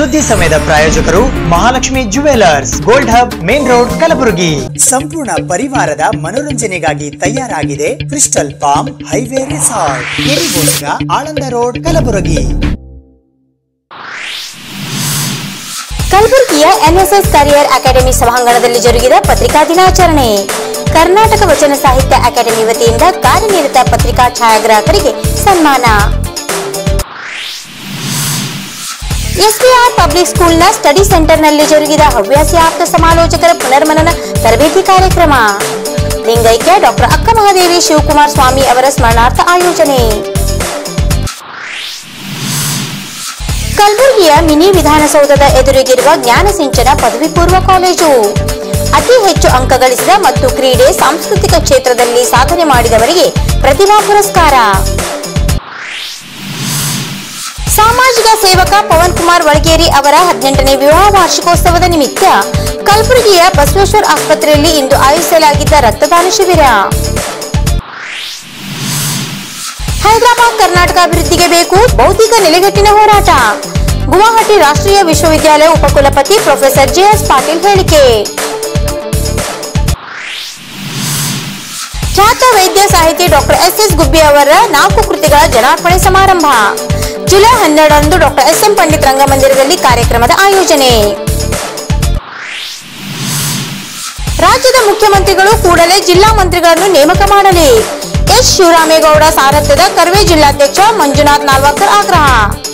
ಸುದ್ದಿ ಸಮಯದ ಪ್ರಾಯೋಜಕರು Mahalakshmi jewellers gold hub main road Kalaburagi ಸಂಪೂರ್ಣ ಪರಿವಾರದ ಮನೋರಂಜನೆಗಾಗಿ ತಯಾರಾಗಿದೆ ಕ್ರಿಸ್ಟಲ್ ಪಾಮ್ ಹೈವೇ ರೆಸಾರ್ಟ್ ಎರಿಗೋಸ್ಕರ ಆಳಂದ ರೋಡ್ ಕಲಬುರಗಿ ಕಲಬುರಗಿಯ ಎನ್ಎಸ್ಎಸ್ ಕರಿಯರ್ ಅಕಾಡೆಮಿ ಸಭಾಂಗಣದಲ್ಲಿ ಜರುಗಿದ ಪತ್ರಿಕಾ ದಿನಾಚರಣೆ ಕರ್ನಾಟಕ ವಚನ ಸಾಹಿತ್ಯ ಅಕಾಡೆಮಿ ವತಿಯಿಂದ ಕಾರ್ಯನಿರತ ಪತ್ರಿಕಾ ಛಾಯಾಗ್ರಾಹಕರಿಗೆ ಸನ್ಮಾನ ಎಸ್ಬಿಆರ್ ಪಬ್ಲಿಕ್ ಸ್ಕೂಲ್ನ ಸ್ಟಡಿ ಸೆಂಟರ್ನಲ್ಲಿ ಜರುಗಿದ ಹವ್ಯಾಸಿ ಆಪ್ತ ಸಮಾಲೋಚಕರ ಪುನರ್ಮನನ ತರಬೇತಿ ಕಾರ್ಯಕ್ರಮ ಲಿಂಗೈಕ್ಯ ಡಾಕ್ಟರ್ ಅಕ್ಕ ಮಹಾದೇವಿ ಶಿವಕುಮಾರ್ ಸ್ವಾಮಿ ಅವರ ಸ್ಮರಣಾರ್ಥ ಆಯೋಜನೆ ಕಲಬುರಗಿಯ ಮಿನಿ ವಿಧಾನಸೌಧದ ಎದುರಿಗಿರುವ ಜ್ಞಾನ ಸಿಂಚನ ಪದವಿ ಪೂರ್ವ ಕಾಲೇಜು ಅತಿ ಹೆಚ್ಚು ಅಂಕ ಗಳಿಸಿದ ಮತ್ತು ಕ್ರೀಡೆ ಸಾಂಸ್ಕೃತಿಕ ಕ್ಷೇತ್ರದಲ್ಲಿ ಸಾಧನೆ ಮಾಡಿದವರಿಗೆ ಪ್ರತಿಭಾ ಪುರಸ್ಕಾರ ಸಾಮಾಜಿಕ ಸೇವಕ ಪವನ್ ಕುಮಾರ್ ವಳಗೇರಿ ಅವರ ಹದಿನೆಂಟನೇ ವಿವಾಹ ವಾರ್ಷಿಕೋತ್ಸವದ ನಿಮಿತ್ತ ಕಲಬುರಗಿಯ ಬಸವೇಶ್ವರ ಆಸ್ಪತ್ರೆಯಲ್ಲಿ ಇಂದು ಆಯೋಜಿಸಲಾಗಿದ್ದ ರಕ್ತದಾನ ಶಿಬಿರ ಹೈದರಾಬಾದ್ ಕರ್ನಾಟಕ ಅಭಿವೃದ್ಧಿಗೆ ಬೇಕು ಬೌದ್ಧಿಕ ನೆಲೆಗಟ್ಟಿನ ಹೋರಾಟ ಗುವಾಹಟಿ ರಾಷ್ಟ್ರೀಯ ವಿಶ್ವವಿದ್ಯಾಲಯ ಉಪಕುಲಪತಿ ಪ್ರೊಫೆಸರ್ ಜೆಎಸ್ ಪಾಟೀಲ್ ಹೇಳಿಕೆ ಖ್ಯಾತ ವೈದ್ಯ ಸಾಹಿತಿ ಡಾಕ್ಟರ್ ಎಸ್ ಎಸ್ ಗುಬ್ಬಿ ಅವರ ನಾಲ್ಕು ಕೃತಿಗಳ ಜನಾರ್ಪಣೆ ಸಮಾರಂಭ ಜುಲೈ ಹನ್ನೆರಡರಂದು ಡಾಕ್ಟರ್ ಎಸ್ ಎಂ ಪಂಡಿತ್ ರಂಗಮಂದಿರದಲ್ಲಿ ಕಾರ್ಯಕ್ರಮದ ಆಯೋಜನೆ ರಾಜ್ಯದ ಮುಖ್ಯಮಂತ್ರಿಗಳು ಕೂಡಲೇ ಜಿಲ್ಲಾ ಮಂತ್ರಿಗಳನ್ನು ನೇಮಕ ಮಾಡಲಿ ಎಸ್ ಶಿವರಾಮೇಗೌಡ ಸಾರಥ್ಯದ ಕರ್ವೆ ಜಿಲ್ಲಾಧ್ಯಕ್ಷ ಮಂಜುನಾಥ್ ನಾಲ್ವಾಕರ್ ಆಗ್ರಹ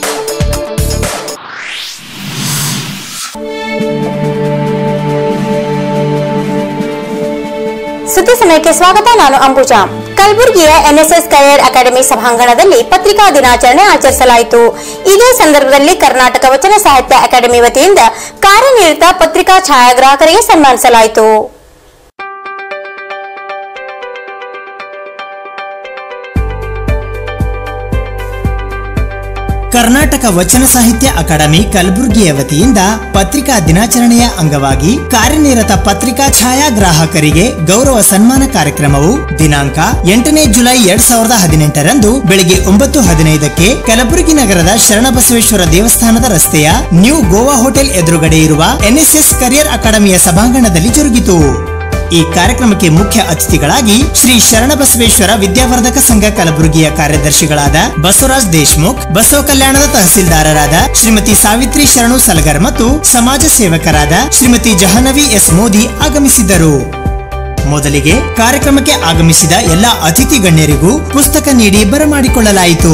ಸುದ್ದಿ ಸಮಯಕ್ಕೆ ಸ್ವಾಗತ ನಾನು ಅಂಬುಜಾ ಕಲಬುರಗಿಯ ಎನ್ಎಸ್ಎಸ್ ಕರಿಯರ್ ಅಕಾಡೆಮಿ ಸಭಾಂಗಣದಲ್ಲಿ ಪತ್ರಿಕಾ ದಿನಾಚರಣೆ ಆಚರಿಸಲಾಯಿತು ಇದೇ ಸಂದರ್ಭದಲ್ಲಿ ಕರ್ನಾಟಕ ವಚನ ಸಾಹಿತ್ಯ ಅಕಾಡೆಮಿ ವತಿಯಿಂದ ಕಾರ್ಯನಿರತ ಪತ್ರಿಕಾ ಛಾಯಾಗ್ರಾಹಕರಿಗೆ ಸನ್ಮಾನಿಸಲಾಯಿತು ಕರ್ನಾಟಕ ವಚನ ಸಾಹಿತ್ಯ ಅಕಾಡೆಮಿ ಕಲಬುರಗಿಯ ವತಿಯಿಂದ ಪತ್ರಿಕಾ ದಿನಾಚರಣೆಯ ಅಂಗವಾಗಿ ಕಾರ್ಯನಿರತ ಪತ್ರಿಕಾ ಛಾಯಾಗ್ರಾಹಕರಿಗೆ ಗೌರವ ಸನ್ಮಾನ ಕಾರ್ಯಕ್ರಮವು ದಿನಾಂಕ ಎಂಟನೇ ಜುಲೈ ಎರಡ್ ಸಾವಿರದ ಹದಿನೆಂಟರಂದು ಬೆಳಗ್ಗೆ ಒಂಬತ್ತು ಹದಿನೈದಕ್ಕೆ ಕಲಬುರಗಿ ನಗರದ ಶರಣಬಸವೇಶ್ವರ ದೇವಸ್ಥಾನದ ರಸ್ತೆಯ ನ್ಯೂ ಗೋವಾ ಹೋಟೆಲ್ ಎದುರುಗಡೆ ಇರುವ ಎನ್ಎಸ್ಎಸ್ ಕರಿಯರ್ ಅಕಾಡೆಮಿಯ ಸಭಾಂಗಣದಲ್ಲಿ ಜರುಗಿತು ಈ ಕಾರ್ಯಕ್ರಮಕ್ಕೆ ಮುಖ್ಯ ಅತಿಥಿಗಳಾಗಿ ಶ್ರೀ ಶರಣಬಸವೇಶ್ವರ ವಿದ್ಯಾವರ್ಧಕ ಸಂಘ ಕಲಬುರಗಿಯ ಕಾರ್ಯದರ್ಶಿಗಳಾದ ಬಸವರಾಜ್ ದೇಶ್ಮುಖ್ ಬಸವ ಕಲ್ಯಾಣದ ತಹಸೀಲ್ದಾರರಾದ ಶ್ರೀಮತಿ ಸಾವಿತ್ರಿ ಶರಣು ಸಲಗರ್ ಮತ್ತು ಸಮಾಜ ಸೇವಕರಾದ ಶ್ರೀಮತಿ ಜಹನವಿ ಎಸ್ ಮೋದಿ ಆಗಮಿಸಿದ್ದರು ಮೊದಲಿಗೆ ಕಾರ್ಯಕ್ರಮಕ್ಕೆ ಆಗಮಿಸಿದ ಎಲ್ಲಾ ಅತಿಥಿ ಗಣ್ಯರಿಗೂ ಪುಸ್ತಕ ನೀಡಿ ಬರಮಾಡಿಕೊಳ್ಳಲಾಯಿತು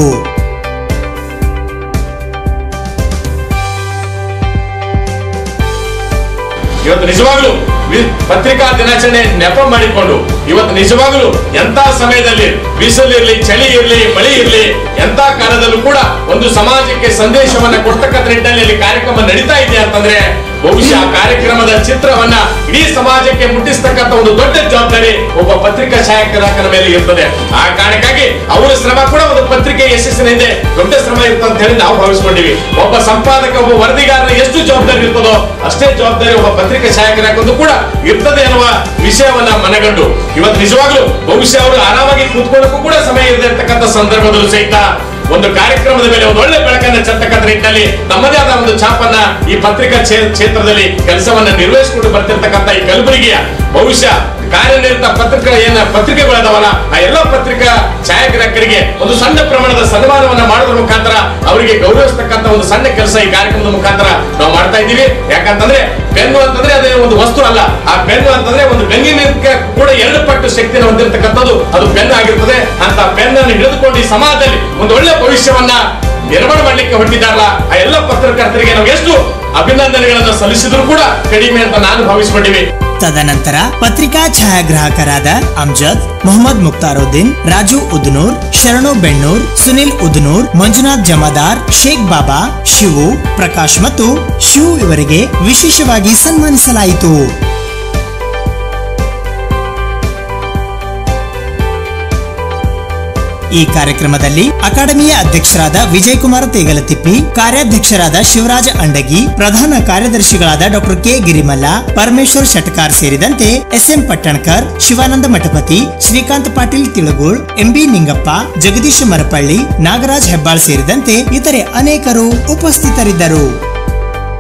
ಇವತ್ತು ನಿಜವಾಗ್ಲೂ ವಿ- ಪತ್ರಿಕಾ ದಿನಾಚರಣೆ ನೆಪ ಮಾಡಿಕೊಂಡು ಇವತ್ತು ನಿಜವಾಗ್ಲೂ ಎಂತ ಸಮಯದಲ್ಲಿ ಬಿಸಿಲಿರ್ಲಿ ಚಳಿ ಇರ್ಲಿ ಮಳೆ ಇರ್ಲಿ ಎಂತ ಕಾಲದಲ್ಲೂ ಕೂಡ ಒಂದು ಸಮಾಜಕ್ಕೆ ಸಂದೇಶವನ್ನ ಕೊಡ್ತಕ್ಕಂಥ ನಿಟ್ಟಿನಲ್ಲಿ ಅಲ್ಲಿ ಕಾರ್ಯಕ್ರಮ ನಡೀತಾ ಇದೆ ಅಂತಂದ್ರೆ ಬಹುಶಃ ಆ ಕಾರ್ಯಕ್ರಮದ ಚಿತ್ರವನ್ನ ಇಡೀ ಸಮಾಜಕ್ಕೆ ಮುಟ್ಟಿಸ್ತಕ್ಕಂಥ ಒಂದು ದೊಡ್ಡ ಜವಾಬ್ದಾರಿ ಒಬ್ಬ ಪತ್ರಿಕಾ ಛಾಯಾಗ್ರಾಹಕನ ಮೇಲೆ ಇರ್ತದೆ ಆ ಕಾರಣಕ್ಕಾಗಿ ಅವರ ಶ್ರಮ ಕೂಡ ಒಂದು ಪತ್ರಿಕೆ ಯಶಸ್ಸಿನ ಹಿಂದೆ ದೊಡ್ಡ ಶ್ರಮ ಇರ್ತದೆ ಅಂತ ಹೇಳಿ ನಾವು ಭಾವಿಸ್ಕೊಂಡಿವಿ ಒಬ್ಬ ಸಂಪಾದಕ ಒಬ್ಬ ವರದಿಗಾರನ ಎಷ್ಟು ಜವಾಬ್ದಾರಿ ಇರ್ತದೋ ಅಷ್ಟೇ ಜವಾಬ್ದಾರಿ ಒಬ್ಬ ಪತ್ರಿಕೆ ಛಾಯಾಗ್ರಾಹಕಂದು ಕೂಡ ಇರ್ತದೆ ಅನ್ನುವ ವಿಷಯವನ್ನ ಮನಗಂಡು ಇವತ್ತು ನಿಜವಾಗ್ಲೂ ಬಹುಶಃ ಅವರು ಆರಾಮಾಗಿ ಕೂತ್ಕೊಳ್ಳೋಕ್ಕೂ ಕೂಡ ಸಮಯ ಇರದೆ ಇರ್ತಕ್ಕಂಥ ಸಂದರ್ಭದಲ್ಲೂ ಸಹಿತ ಒಂದು ಕಾರ್ಯಕ್ರಮದ ಮೇಲೆ ಒಂದು ಒಳ್ಳೆ ಬೆಳಕನ್ನ ಚೆತ್ತಕ್ಕಂಥ ನಿಟ್ಟಿನಲ್ಲಿ ತಮ್ಮದೇ ಆದ ಒಂದು ಛಾಪನ್ನ ಈ ಪತ್ರಿಕಾ ಕ್ಷೇ- ಕ್ಷೇತ್ರದಲ್ಲಿ ಕೆಲಸವನ್ನ ನಿರ್ವಹಿಸಿಕೊಂಡು ಬರ್ತಿರ್ತಕ್ಕಂಥ ಈ ಕಲಬುರಗಿಯ ಬಹುಶಃ ಕಾರ್ಯನಿರತ ಪತ್ರಿಕಾ ಏನ ಪತ್ರಿಕೆಗಳದವಲ್ಲ ಆ ಎಲ್ಲ ಪತ್ರಿಕಾ ಛಾಯಾಗ್ರಾಹಕರಿಗೆ ಒಂದು ಸಣ್ಣ ಪ್ರಮಾಣದ ಸನ್ಮಾನವನ್ನ ಮಾಡೋದ್ರ ಮುಖಾಂತರ ಅವರಿಗೆ ಗೌರವಿಸ್ತಕ್ಕಂಥ ಒಂದು ಸಣ್ಣ ಕೆಲಸ ಈ ಕಾರ್ಯಕ್ರಮದ ಮುಖಾಂತರ ನಾವು ಮಾಡ್ತಾ ಇದ್ದೀವಿ ಯಾಕಂತಂದ್ರೆ ಪೆನ್ನು ಅಂತಂದ್ರೆ ಅದೇ ಒಂದು ವಸ್ತು ಅಲ್ಲ ಆ ಪೆನ್ನು ಅಂತಂದ್ರೆ ಒಂದು ಬೆನ್ನಿನಕ್ಕೆ ಕೂಡ ಎರಡು ಪಟ್ಟು ಶಕ್ತಿಯನ್ನು ಹೊಂದಿರತಕ್ಕಂಥದ್ದು ಅದು ಪೆನ್ ಆಗಿರ್ತದೆ ಅಂತ ಪೆನ್ ಅನ್ನು ಹಿಡಿದುಕೊಂಡು ಈ ಸಮಾಜದಲ್ಲಿ ಒಂದು ಒಳ್ಳೆ ಭವಿಷ್ಯವನ್ನ ನಿರ್ಮಾಣ ಮಾಡ್ಲಿಕ್ಕೆ ಹೊರಟಿದ್ದಾರಲ್ಲ ಆ ಎಲ್ಲ ಪತ್ರಕರ್ತರಿಗೆ ನಾವು ಎಷ್ಟು ಅಭಿನಂದನೆಗಳನ್ನು ಸಲ್ಲಿಸಿದ್ರು ಕೂಡ ಕಡಿಮೆ ಅಂತ ನಾನು ಭಾವಿಸ್ಕೊಂಡಿವಿ ತದನಂತರ ಪತ್ರಿಕಾ ಛಾಯಾಗ್ರಾಹಕರಾದ ಅಮ್ಜದ್ ಮೊಹಮ್ಮದ್ ಮುಕ್ತಾರುದ್ದೀನ್ ರಾಜು ಉದ್ನೂರ್ ಶರಣು ಬೆಣ್ಣೂರ್ ಸುನಿಲ್ ಉದ್ನೂರ್ ಮಂಜುನಾಥ್ ಜಮಾದಾರ್ ಶೇಖ್ ಬಾಬಾ ಶಿವು ಪ್ರಕಾಶ್ ಮತ್ತು ಶಿವು ಇವರಿಗೆ ವಿಶೇಷವಾಗಿ ಸನ್ಮಾನಿಸಲಾಯಿತು ಈ ಕಾರ್ಯಕ್ರಮದಲ್ಲಿ ಅಕಾಡೆಮಿಯ ಅಧ್ಯಕ್ಷರಾದ ವಿಜಯ್ ಕುಮಾರ್ ತೇಗಲತಿಪ್ಪಿ ಕಾರ್ಯಾಧ್ಯಕ್ಷರಾದ ಶಿವರಾಜ ಅಂಡಗಿ ಪ್ರಧಾನ ಕಾರ್ಯದರ್ಶಿಗಳಾದ ಡಾಕ್ಟರ್ ಕೆ ಗಿರಿಮಲ್ಲ ಪರಮೇಶ್ವರ್ ಶಟಕಾರ್ ಸೇರಿದಂತೆ ಎಸ್ಎಂ ಪಟ್ಟಣ್ಕರ್ ಶಿವಾನಂದ ಮಠಪತಿ ಶ್ರೀಕಾಂತ್ ಪಾಟೀಲ್ ತಿಳಗೋಳ್ ಎಂಬಿ ನಿಂಗಪ್ಪ ಜಗದೀಶ್ ಮರಪಳ್ಳಿ ನಾಗರಾಜ್ ಹೆಬ್ಬಾಳ್ ಸೇರಿದಂತೆ ಇತರೆ ಅನೇಕರು ಉಪಸ್ಥಿತರಿದ್ದರು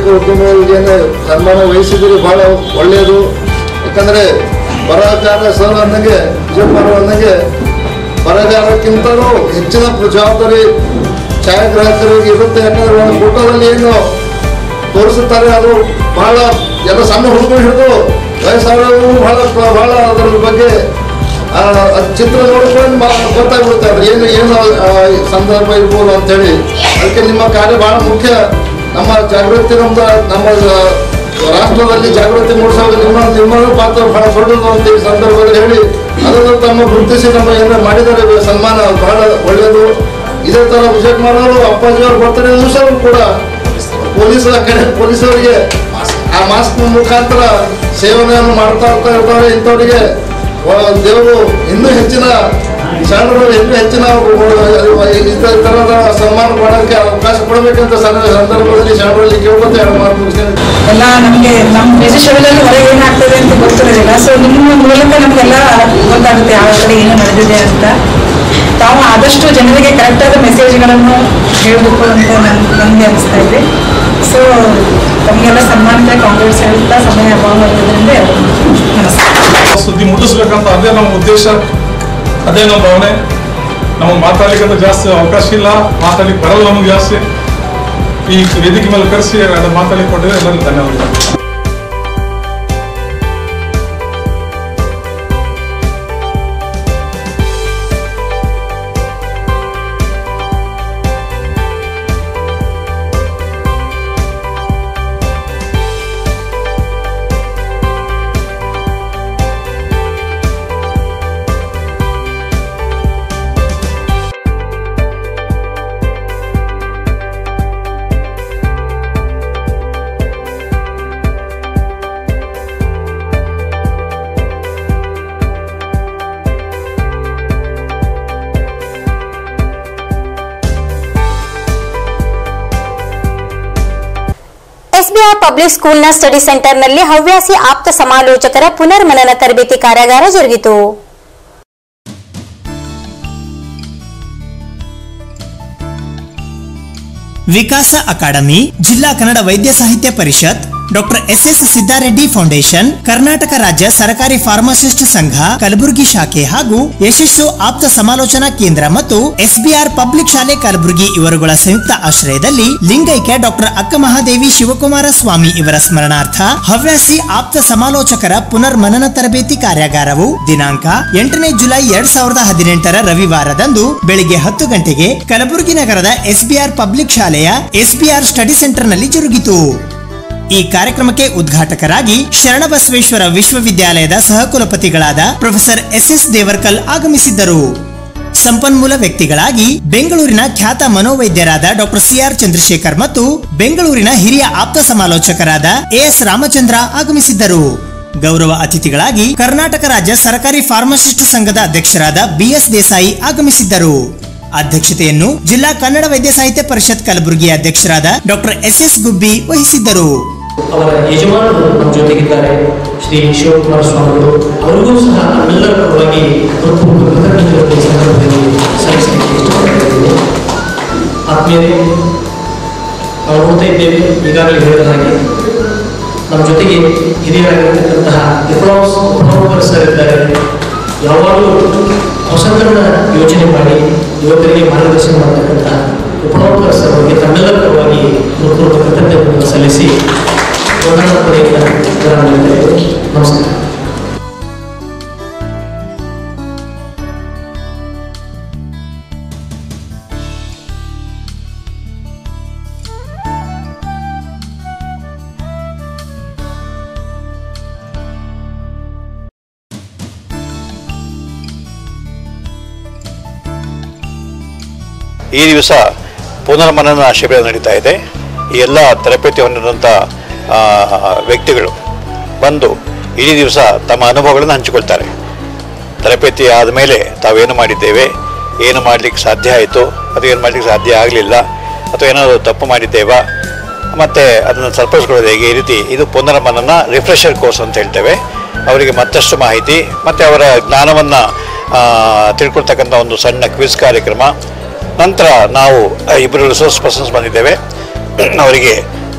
ಪತ್ರಿಕಾ ಉದ್ಯಮಿಗಳಿಗೆ ಸನ್ಮಾನ ವಹಿಸಿದ್ದೀರಿ ಬಹಳ ಒಳ್ಳೆಯದು ಯಾಕಂದ್ರೆ ಬರಹಗಾರ ಸರ್ ಅನ್ನಂಗೆ ವಿಜಯಕುಮಾರ್ ಅನ್ನಂಗೆ ಬರಹಗಾರಕ್ಕಿಂತಲೂ ಹೆಚ್ಚಿನ ಜವಾಬ್ದಾರಿ ಛಾಯಾಗ್ರಾಹಕರಿಗೆ ಇರುತ್ತೆ ಯಾಕಂದ್ರೆ ಒಂದು ಫೋಟೋದಲ್ಲಿ ಏನು ತೋರಿಸುತ್ತಾರೆ ಅದು ಬಹಳ ಎಲ್ಲ ಸಣ್ಣ ಹುಡುಗರು ಹಿಡಿದು ವಯಸ್ಸಾದವರು ಬಹಳ ಬಹಳ ಅದರ ಬಗ್ಗೆ ಆ, ಅದ್ ಚಿತ್ರ ನೋಡ್ಕೊಂಡು ಬಹಳ ಗೊತ್ತಾಗ್ಬಿಡುತ್ತೆ ಅದು ಏನು ಏನು ಆ, ಸಂದರ್ಭ ಇರ್ಬೋದು ಅಂತೇಳಿ ಅದಕ್ಕೆ ನಿಮ್ಮ ಕಾರ್ಯ ಬಹಳ ಮುಖ್ಯ ನಮ್ಮ ಜಾಗೃತಿ ನಮ್ದು ನಮ್ಮ ಆ, ರಾಷ್ಟ್ರದಲ್ಲಿ ಜಾಗೃತಿ ಮೂಡಿಸೋದು ನಿಮ್ಮ ನಿಮ್ಮ ಪಾತ್ರ ಬಹಳ ದೊಡ್ಡದು ಅಂತ ಈ ಸಂದರ್ಭದಲ್ಲಿ ಹೇಳಿ ಅದನ್ನು ತಮ್ಮ ಗುರುತಿಸಿ ನಮ್ಮ ಏನಾರ ಮಾಡಿದರೆ ಸನ್ಮಾನ ಬಹಳ ಒಳ್ಳೆಯದು ಇದೇ ತರ ವಿಜಯಕುಮಾರ್ ಅವರು ಅಪ್ಪಾಜಿಯವ್ರ ಬರ್ತಡೇ ದಿವಸವೂ ಕೂಡ ಪೊಲೀಸ್ ಕಡೆ ಪೊಲೀಸರಿಗೆ ಆ ಮಾಸ್ಕ್ ಮುಖಾಂತರ ಸೇವನೆಯನ್ನು ಮಾಡ್ತಾ ಇರ್ತಾ ಇರ್ತಾರೆ ಇಂಥವರಿಗೆ ಆ, ದೇವರು ಇನ್ನೂ ಹೆಚ್ಚಿನ ಶರಣರು ಇನ್ನೂ ಹೆಚ್ಚಿನ ಇತರ ತರಹದ ಸನ್ಮಾನ ಮಾಡೋಕ್ಕೆ ಅವಕಾಶ ಕೊಡಬೇಕಂತ ಸಂ- ಸಂದರ್ಭದಲ್ಲಿ ಶರಣರಲ್ಲಿ ಕೇಳ್ಕೊತ ಎರಡು ಮಾತು ಮುಗಿಸ್ತೇನೆ ಎಲ್ಲ ನಮಗೆ ನಮ್ಮ ನಿಜ ಶೆಡ್ಯೂಲಲ್ಲಿ ಹೊರಗೆ ಏನಾಗ್ತದೆ ಅಂತ ಗೊತ್ತಿರೋದಿಲ್ಲ ಸೊ ನಿಮ್ಮ ಮೂಲಕ ನಮಗೆಲ್ಲ ಗೊತ್ತಾಗುತ್ತೆ ಯಾವ ಕಡೆ ಏನು ನಡೆದಿದೆ ಅಂತ ತಾವು ಆದಷ್ಟು ಜನರಿಗೆ ಕರೆಕ್ಟಾದ ಮೆಸೇಜ್ಗಳನ್ನು ಹೇಳಬೇಕು ಅಂತ ನನ್ ನನಗೆ ಅನಿಸ್ತಾ ಇದೆ ಸೊ ತಮಗೆಲ್ಲ ಸನ್ಮಾನಕ್ಕೆ ಕಾಂಗ್ರೆಸ್ ಹೇಳ್ತಾ ಸಮಯ ಅಭಾವ ಇರೋದ್ರಿಂದ ನಮಸ್ಕಾರ ಸುದ್ದಿ ಮುಟ್ಟಿಸ್ಬೇಕಂತ ಅದೇ ನಮ್ಮ ಉದ್ದೇಶ ಅದೇ ನಮ್ಮ ಭಾವನೆ ನಮಗೆ ಮಾತಾಡ್ಲಿಕ್ಕಂತ ಜಾಸ್ತಿ ಅವಕಾಶ ಇಲ್ಲ ಮಾತಾಡ್ಲಿಕ್ಕೆ ಬರಲ್ಲ ನಮಗೆ ಜಾಸ್ತಿ ಈ ವೇದಿಕೆ ಮೇಲೆ ಕರೆಸಿ ಅದು ಮಾತಾಡ್ಲಿಕ್ಕೆ ಕೊಟ್ಟಿದ್ರೆ ಎಲ್ಲರಿಗೂ ಧನ್ಯವಾದಗಳು ಎಸ್ಬಿಆರ್ ಪಬ್ಲಿಕ್ ಸ್ಕೂಲ್ನ ಸ್ಟಡಿ ಸೆಂಟರ್ನಲ್ಲಿ ಹವ್ಯಾಸಿ ಆಪ್ತ ಸಮಾಲೋಚಕರ ಪುನರ್ಮನನ ತರಬೇತಿ ಕಾರ್ಯಾಗಾರ ಜರುಗಿತು ವಿಕಾಸ ಅಕಾಡೆಮಿ ಜಿಲ್ಲಾ ಕನ್ನಡ ವೈದ್ಯ ಸಾಹಿತ್ಯ ಪರಿಷತ್ doctor S S Siddareddy foundation Karnataka ರಾಜ್ಯ ಸರ್ಕಾರಿ ಫಾರ್ಮಸಿಸ್ಟ್ ಸಂಘ ಕಲಬುರಗಿ ಶಾಖೆ ಹಾಗೂ ಯಶಸ್ಸು ಆಪ್ತ ಸಮಾಲೋಚನಾ ಕೇಂದ್ರ ಮತ್ತು ಎಸ್ಬಿಆರ್ ಪಬ್ಲಿಕ್ ಶಾಲೆ ಕಲಬುರಗಿ ಇವರುಗಳ ಸಂಯುಕ್ತ ಆಶ್ರಯದಲ್ಲಿ ಲಿಂಗೈಕ್ಯ ಡಾಕ್ಟರ್ ಅಕ್ಕ ಮಹಾದೇವಿ ಶಿವಕುಮಾರ ಸ್ವಾಮಿ ಇವರ ಸ್ಮರಣಾರ್ಥ ಹವ್ಯಾಸಿ ಆಪ್ತ ಸಮಾಲೋಚಕರ ಪುನರ್ಮನನ ತರಬೇತಿ ಕಾರ್ಯಾಗಾರವು ದಿನಾಂಕ ಎಂಟನೇ ಜುಲೈ ಎರಡ್ ಸಾವಿರದ ಹದಿನೆಂಟರ ರವಿವಾರದಂದು ಬೆಳಿಗ್ಗೆ ಹತ್ತು ಗಂಟೆಗೆ ಕಲಬುರಗಿ ನಗರದ ಎಸ್ಬಿಆರ್ ಪಬ್ಲಿಕ್ ಶಾಲೆಯ ಎಸ್ಬಿಆರ್ ಸ್ಟಡಿ ಸೆಂಟರ್ನಲ್ಲಿ ಜರುಗಿತು ಈ ಕಾರ್ಯಕ್ರಮಕ್ಕೆ ಉದ್ಘಾಟಕರಾಗಿ ಶರಣಬಸವೇಶ್ವರ ವಿಶ್ವವಿದ್ಯಾಲಯದ ಸಹಕುಲಪತಿಗಳಾದ ಪ್ರೊಫೆಸರ್ ಎಸ್ ಎಸ್ ದೇವರ್ಕಲ್ ಆಗಮಿಸಿದ್ದರು ಸಂಪನ್ಮೂಲ ವ್ಯಕ್ತಿಗಳಾಗಿ ಬೆಂಗಳೂರಿನ ಖ್ಯಾತ ಮನೋವೈದ್ಯರಾದ ಡಾಕ್ಟರ್ ಸಿಆರ್ ಚಂದ್ರಶೇಖರ್ ಮತ್ತು ಬೆಂಗಳೂರಿನ ಹಿರಿಯ ಆಪ್ತ ಸಮಾಲೋಚಕರಾದ ಎಎಸ್ ರಾಮಚಂದ್ರ ಆಗಮಿಸಿದ್ದರು ಗೌರವ ಅತಿಥಿಗಳಾಗಿ ಕರ್ನಾಟಕ ರಾಜ್ಯ ಸರ್ಕಾರಿ ಫಾರ್ಮಸಿಸ್ಟ್ ಸಂಘದ ಅಧ್ಯಕ್ಷರಾದ ಬಿಎಸ್ ದೇಸಾಯಿ ಆಗಮಿಸಿದ್ದರು ಅಧ್ಯಕ್ಷತೆಯನ್ನು ಜಿಲ್ಲಾ ಕನ್ನಡ ವೈದ್ಯ ಸಾಹಿತ್ಯ ಪರಿಷತ್ ಕಲಬುರಗಿ ಅಧ್ಯಕ್ಷರಾದ ಡಾಕ್ಟರ್ ಎಸ್ ಎಸ್ ಗುಬ್ಬಿ ವಹಿಸಿದ್ದರು ಅವರ ಯಜಮಾನರು ನಮ್ಮ ಜೊತೆಗಿದ್ದಾರೆ ಶ್ರೀ ಶಿವಕುಮಾರ ಸ್ವಾಮಿಗಳು ಅವರಿಗೂ ಸಹ ನಮ್ಮೆಲ್ಲರ ಪರವಾಗಿ ಹೃತ್ಪೂರ್ವಕ ಕೃತಜ್ಞತೆಗಳನ್ನು ಈ ಸಂದರ್ಭದಲ್ಲಿ ಸಲ್ಲಿಸಲಿಕ್ಕೆ ಇಷ್ಟಪಡ್ತಿದ್ದೇನೆ ಆತ್ಮೀಯರೇ ನಾವು ನೋಡ್ತಾ ಇದ್ದೇವೆ ಈಗಾಗಲೇ ಹೇಳಿದ ಹಾಗೆ ನಮ್ಮ ಜೊತೆಗೆ ಹಿರಿಯರಾಗಿರ್ತಕ್ಕಂತಹ ವಿಪ್ಲವ್ಸ್ ವಿಪ್ಲವಕರ್ ಸರ್ ಇದ್ದಾರೆ ಯಾವಾಗಲೂ ಹೊಸತನ ಯೋಚನೆ ಮಾಡಿ ಯುವಕರಿಗೆ ಮಾರ್ಗದರ್ಶನ ಮಾಡತಕ್ಕಂತಹ ವಿಪ್ಲವಕರ್ ಸರ್ ಅವರಿಗೆ ತಮ್ಮೆಲ್ಲರ ಪರವಾಗಿ ಹೃತ್ಪೂರ್ವಕ ಕೃತಜ್ಞತೆಗಳನ್ನು ಸಲ್ಲಿಸಿ ವಂದನಾ ಪಡೆಯಿಂದ ವಿರಾಮ ನೀಡುತ್ತೇವೆ. ನಮಸ್ಕಾರ ಈ ದಿವಸ ಪುನರ್ಮನನ ಶಿಬಿರ ನಡೀತಾ ಇದೆ ಈ ಎಲ್ಲ ತರಬೇತಿ ಹೊಂದಿದಂಥ ಆ, ವ್ಯಕ್ತಿಗಳು ಬಂದು ಇಡೀ ದಿವಸ ತಮ್ಮ ಅನುಭವಗಳನ್ನು ಹಂಚಿಕೊಳ್ತಾರೆ ತರಬೇತಿ ಆದಮೇಲೆ ತಾವೇನು ಮಾಡಿದ್ದೇವೆ ಏನು ಮಾಡಲಿಕ್ಕೆ ಸಾಧ್ಯ ಆಯಿತು ಅದು ಏನು ಮಾಡಲಿಕ್ಕೆ ಸಾಧ್ಯ ಆಗಲಿಲ್ಲ ಅಥವಾ ಏನಾದರೂ ತಪ್ಪು ಮಾಡಿದ್ದೇವಾ ಮತ್ತು ಅದನ್ನು ಸರಿಪಡಿಸ್ಕೊಳ್ಳೋದು ಹೇಗೆ ಈ ರೀತಿ ಇದು ಪುನರ್ಮನನ ರಿಫ್ರೆಷರ್ ಕೋರ್ಸ್ ಅಂತ ಹೇಳ್ತೇವೆ ಅವರಿಗೆ ಮತ್ತಷ್ಟು ಮಾಹಿತಿ ಮತ್ತು ಅವರ ಜ್ಞಾನವನ್ನು ತಿಳ್ಕೊಳ್ತಕ್ಕಂಥ ಒಂದು ಸಣ್ಣ ಕ್ವಿಜ್ ಕಾರ್ಯಕ್ರಮ ನಂತರ ನಾವು ಇಬ್ಬರು ರಿಸೋರ್ಸ್ ಪರ್ಸನ್ಸ್ ಬಂದಿದ್ದೇವೆ ಅವರಿಗೆ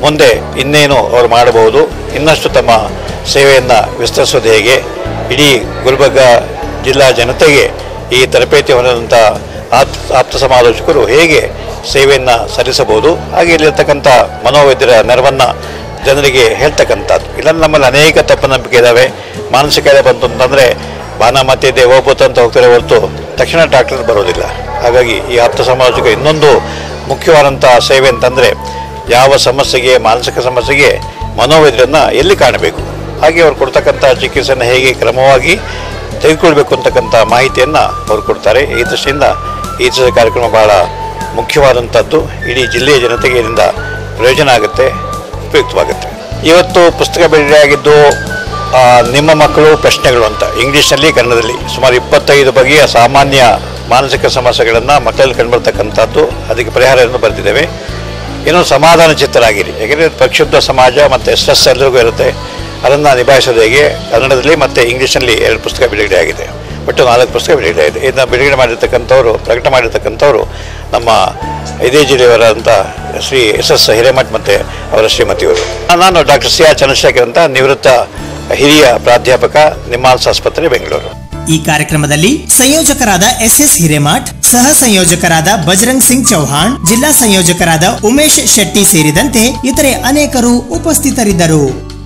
ಮುಂದೆ ಇನ್ನೇನು ಅವರು ಮಾಡಬಹುದು ಇನ್ನಷ್ಟು ತಮ್ಮ ಸೇವೆಯನ್ನು ವಿಸ್ತರಿಸೋದು ಹೇಗೆ ಇಡೀ ಗುಲ್ಬರ್ಗ ಜಿಲ್ಲಾ ಜನತೆಗೆ ಈ ತರಬೇತಿ ಹೊಂದಿದಂಥ ಆಪ್ ಆಪ್ತ ಸಮಾಲೋಚಕರು ಹೇಗೆ ಸೇವೆಯನ್ನು ಸಲ್ಲಿಸಬಹುದು ಹಾಗೆ ಇಲ್ಲಿರ್ತಕ್ಕಂಥ ಮನೋವೈದ್ಯರ ನೆರವನ್ನು ಜನರಿಗೆ ಹೇಳ್ತಕ್ಕಂಥದ್ದು ಇಲ್ಲಾಂದ್ರೆ ನಮ್ಮಲ್ಲಿ ಅನೇಕ ತಪ್ಪನಂಬಿಕೆ ಇದ್ದಾವೆ ಮಾನಸಿಕ ಕಾಯಿಲೆ ಬಂತು ಅಂತಂದರೆ ಬಾನ ಮತ್ತಿದೆ ಹೋಗ್ಬೋದು ಅಂತ ಹೋಗ್ತಾರೆ ಹೊರತು ತಕ್ಷಣ ಡಾಕ್ಟರ್ ಬರೋದಿಲ್ಲ ಹಾಗಾಗಿ ಈ ಆಪ್ತ ಸಮಾಲೋಚಕ ಇನ್ನೊಂದು ಮುಖ್ಯವಾದಂಥ ಸೇವೆ ಅಂತಂದರೆ ಯಾವ ಸಮಸ್ಯೆಗೆ ಮಾನಸಿಕ ಸಮಸ್ಯೆಗೆ ಮನೋವೈದ್ಯರನ್ನು ಎಲ್ಲಿ ಕಾಣಬೇಕು ಹಾಗೆ ಅವ್ರು ಕೊಡ್ತಕ್ಕಂಥ ಚಿಕಿತ್ಸೆಯನ್ನು ಹೇಗೆ ಕ್ರಮವಾಗಿ ತೆಗೆದುಕೊಳ್ಬೇಕು ಅಂತಕ್ಕಂಥ ಮಾಹಿತಿಯನ್ನು ಅವರು ಕೊಡ್ತಾರೆ ಈ ದೃಷ್ಟಿಯಿಂದ ಈ ದಿವಸದ ಕಾರ್ಯಕ್ರಮ ಬಹಳ ಮುಖ್ಯವಾದಂಥದ್ದು ಇಡೀ ಜಿಲ್ಲೆಯ ಜನತೆಗೆ ಇದರಿಂದ ಪ್ರಯೋಜನ ಆಗುತ್ತೆ ಉಪಯುಕ್ತವಾಗುತ್ತೆ ಇವತ್ತು ಪುಸ್ತಕ ಬಿಡುಗಡೆಯಾಗಿದ್ದು ಆ, ನಿಮ್ಮ ಮಕ್ಕಳು ಪ್ರಶ್ನೆಗಳು ಅಂತ ಇಂಗ್ಲೀಷ್ನಲ್ಲಿ ಕನ್ನಡದಲ್ಲಿ ಸುಮಾರು ಇಪ್ಪತ್ತೈದು ಬಗೆಯ ಸಾಮಾನ್ಯ ಮಾನಸಿಕ ಸಮಸ್ಯೆಗಳನ್ನು ಮಕ್ಕಳಲ್ಲಿ ಕಂಡುಬರ್ತಕ್ಕಂಥದ್ದು ಅದಕ್ಕೆ ಪರಿಹಾರವನ್ನು ಬರೆದಿದ್ದೇವೆ ಏನೋ ಸಮಾಧಾನ ಚಿತ್ತರಾಗಿರಿ ಯಾಕೆಂದರೆ ಪ್ರಕ್ಷುಬ್ಧ ಸಮಾಜ ಮತ್ತು ಸ್ಟ್ರೆಸ್ ಎಲ್ರಿಗೂ ಇರುತ್ತೆ ಅದನ್ನು ನಿಭಾಯಿಸೋದು ಹೇಗೆ ಕನ್ನಡದಲ್ಲಿ ಮತ್ತು ಇಂಗ್ಲೀಷ್ನಲ್ಲಿ ಎರಡು ಪುಸ್ತಕ ಬಿಡುಗಡೆ ಆಗಿದೆ ಒಟ್ಟು ನಾಲ್ಕು ಪುಸ್ತಕ ಬಿಡುಗಡೆ ಆಗಿದೆ ಇದನ್ನು ಬಿಡುಗಡೆ ಮಾಡಿರ್ತಕ್ಕಂಥವ್ರು ಪ್ರಕಟ ಮಾಡಿರ್ತಕ್ಕಂಥವ್ರು ನಮ್ಮ ಇದೇ ಜಿಲ್ಲೆಯವರಾದಂಥ ಶ್ರೀ ಎಸ್ ಎಸ್ ಹಿರೇಮಠ್ ಮತ್ತು ಅವರ ಶ್ರೀಮತಿಯವರು ನಾನು ಡಾಕ್ಟರ್ ಸಿ ಆರ್ ಚಂದ್ರಶೇಖರ್ ಅಂತ ನಿವೃತ್ತ ಹಿರಿಯ ಪ್ರಾಧ್ಯಾಪಕ ನಿಮ್ಮಾನ್ಸ್ ಆಸ್ಪತ್ರೆ ಬೆಂಗಳೂರು ಈ ಕಾರ್ಯಕ್ರಮದಲ್ಲಿ ಸಂಯೋಜಕರಾದ ಎಸ್ ಎಸ್ ಹಿರೇಮಠ್ ಸಹ ಸಂಯೋಜಕರಾದ ಬಜರಂಗ್ ಸಿಂಗ್ ಚೌಹಾಣ್ ಜಿಲ್ಲಾ ಸಂಯೋಜಕರಾದ ಉಮೇಶ್ ಶೆಟ್ಟಿ ಸೇರಿದಂತೆ ಇತರೆ ಅನೇಕರು ಉಪಸ್ಥಿತರಿದ್ದರು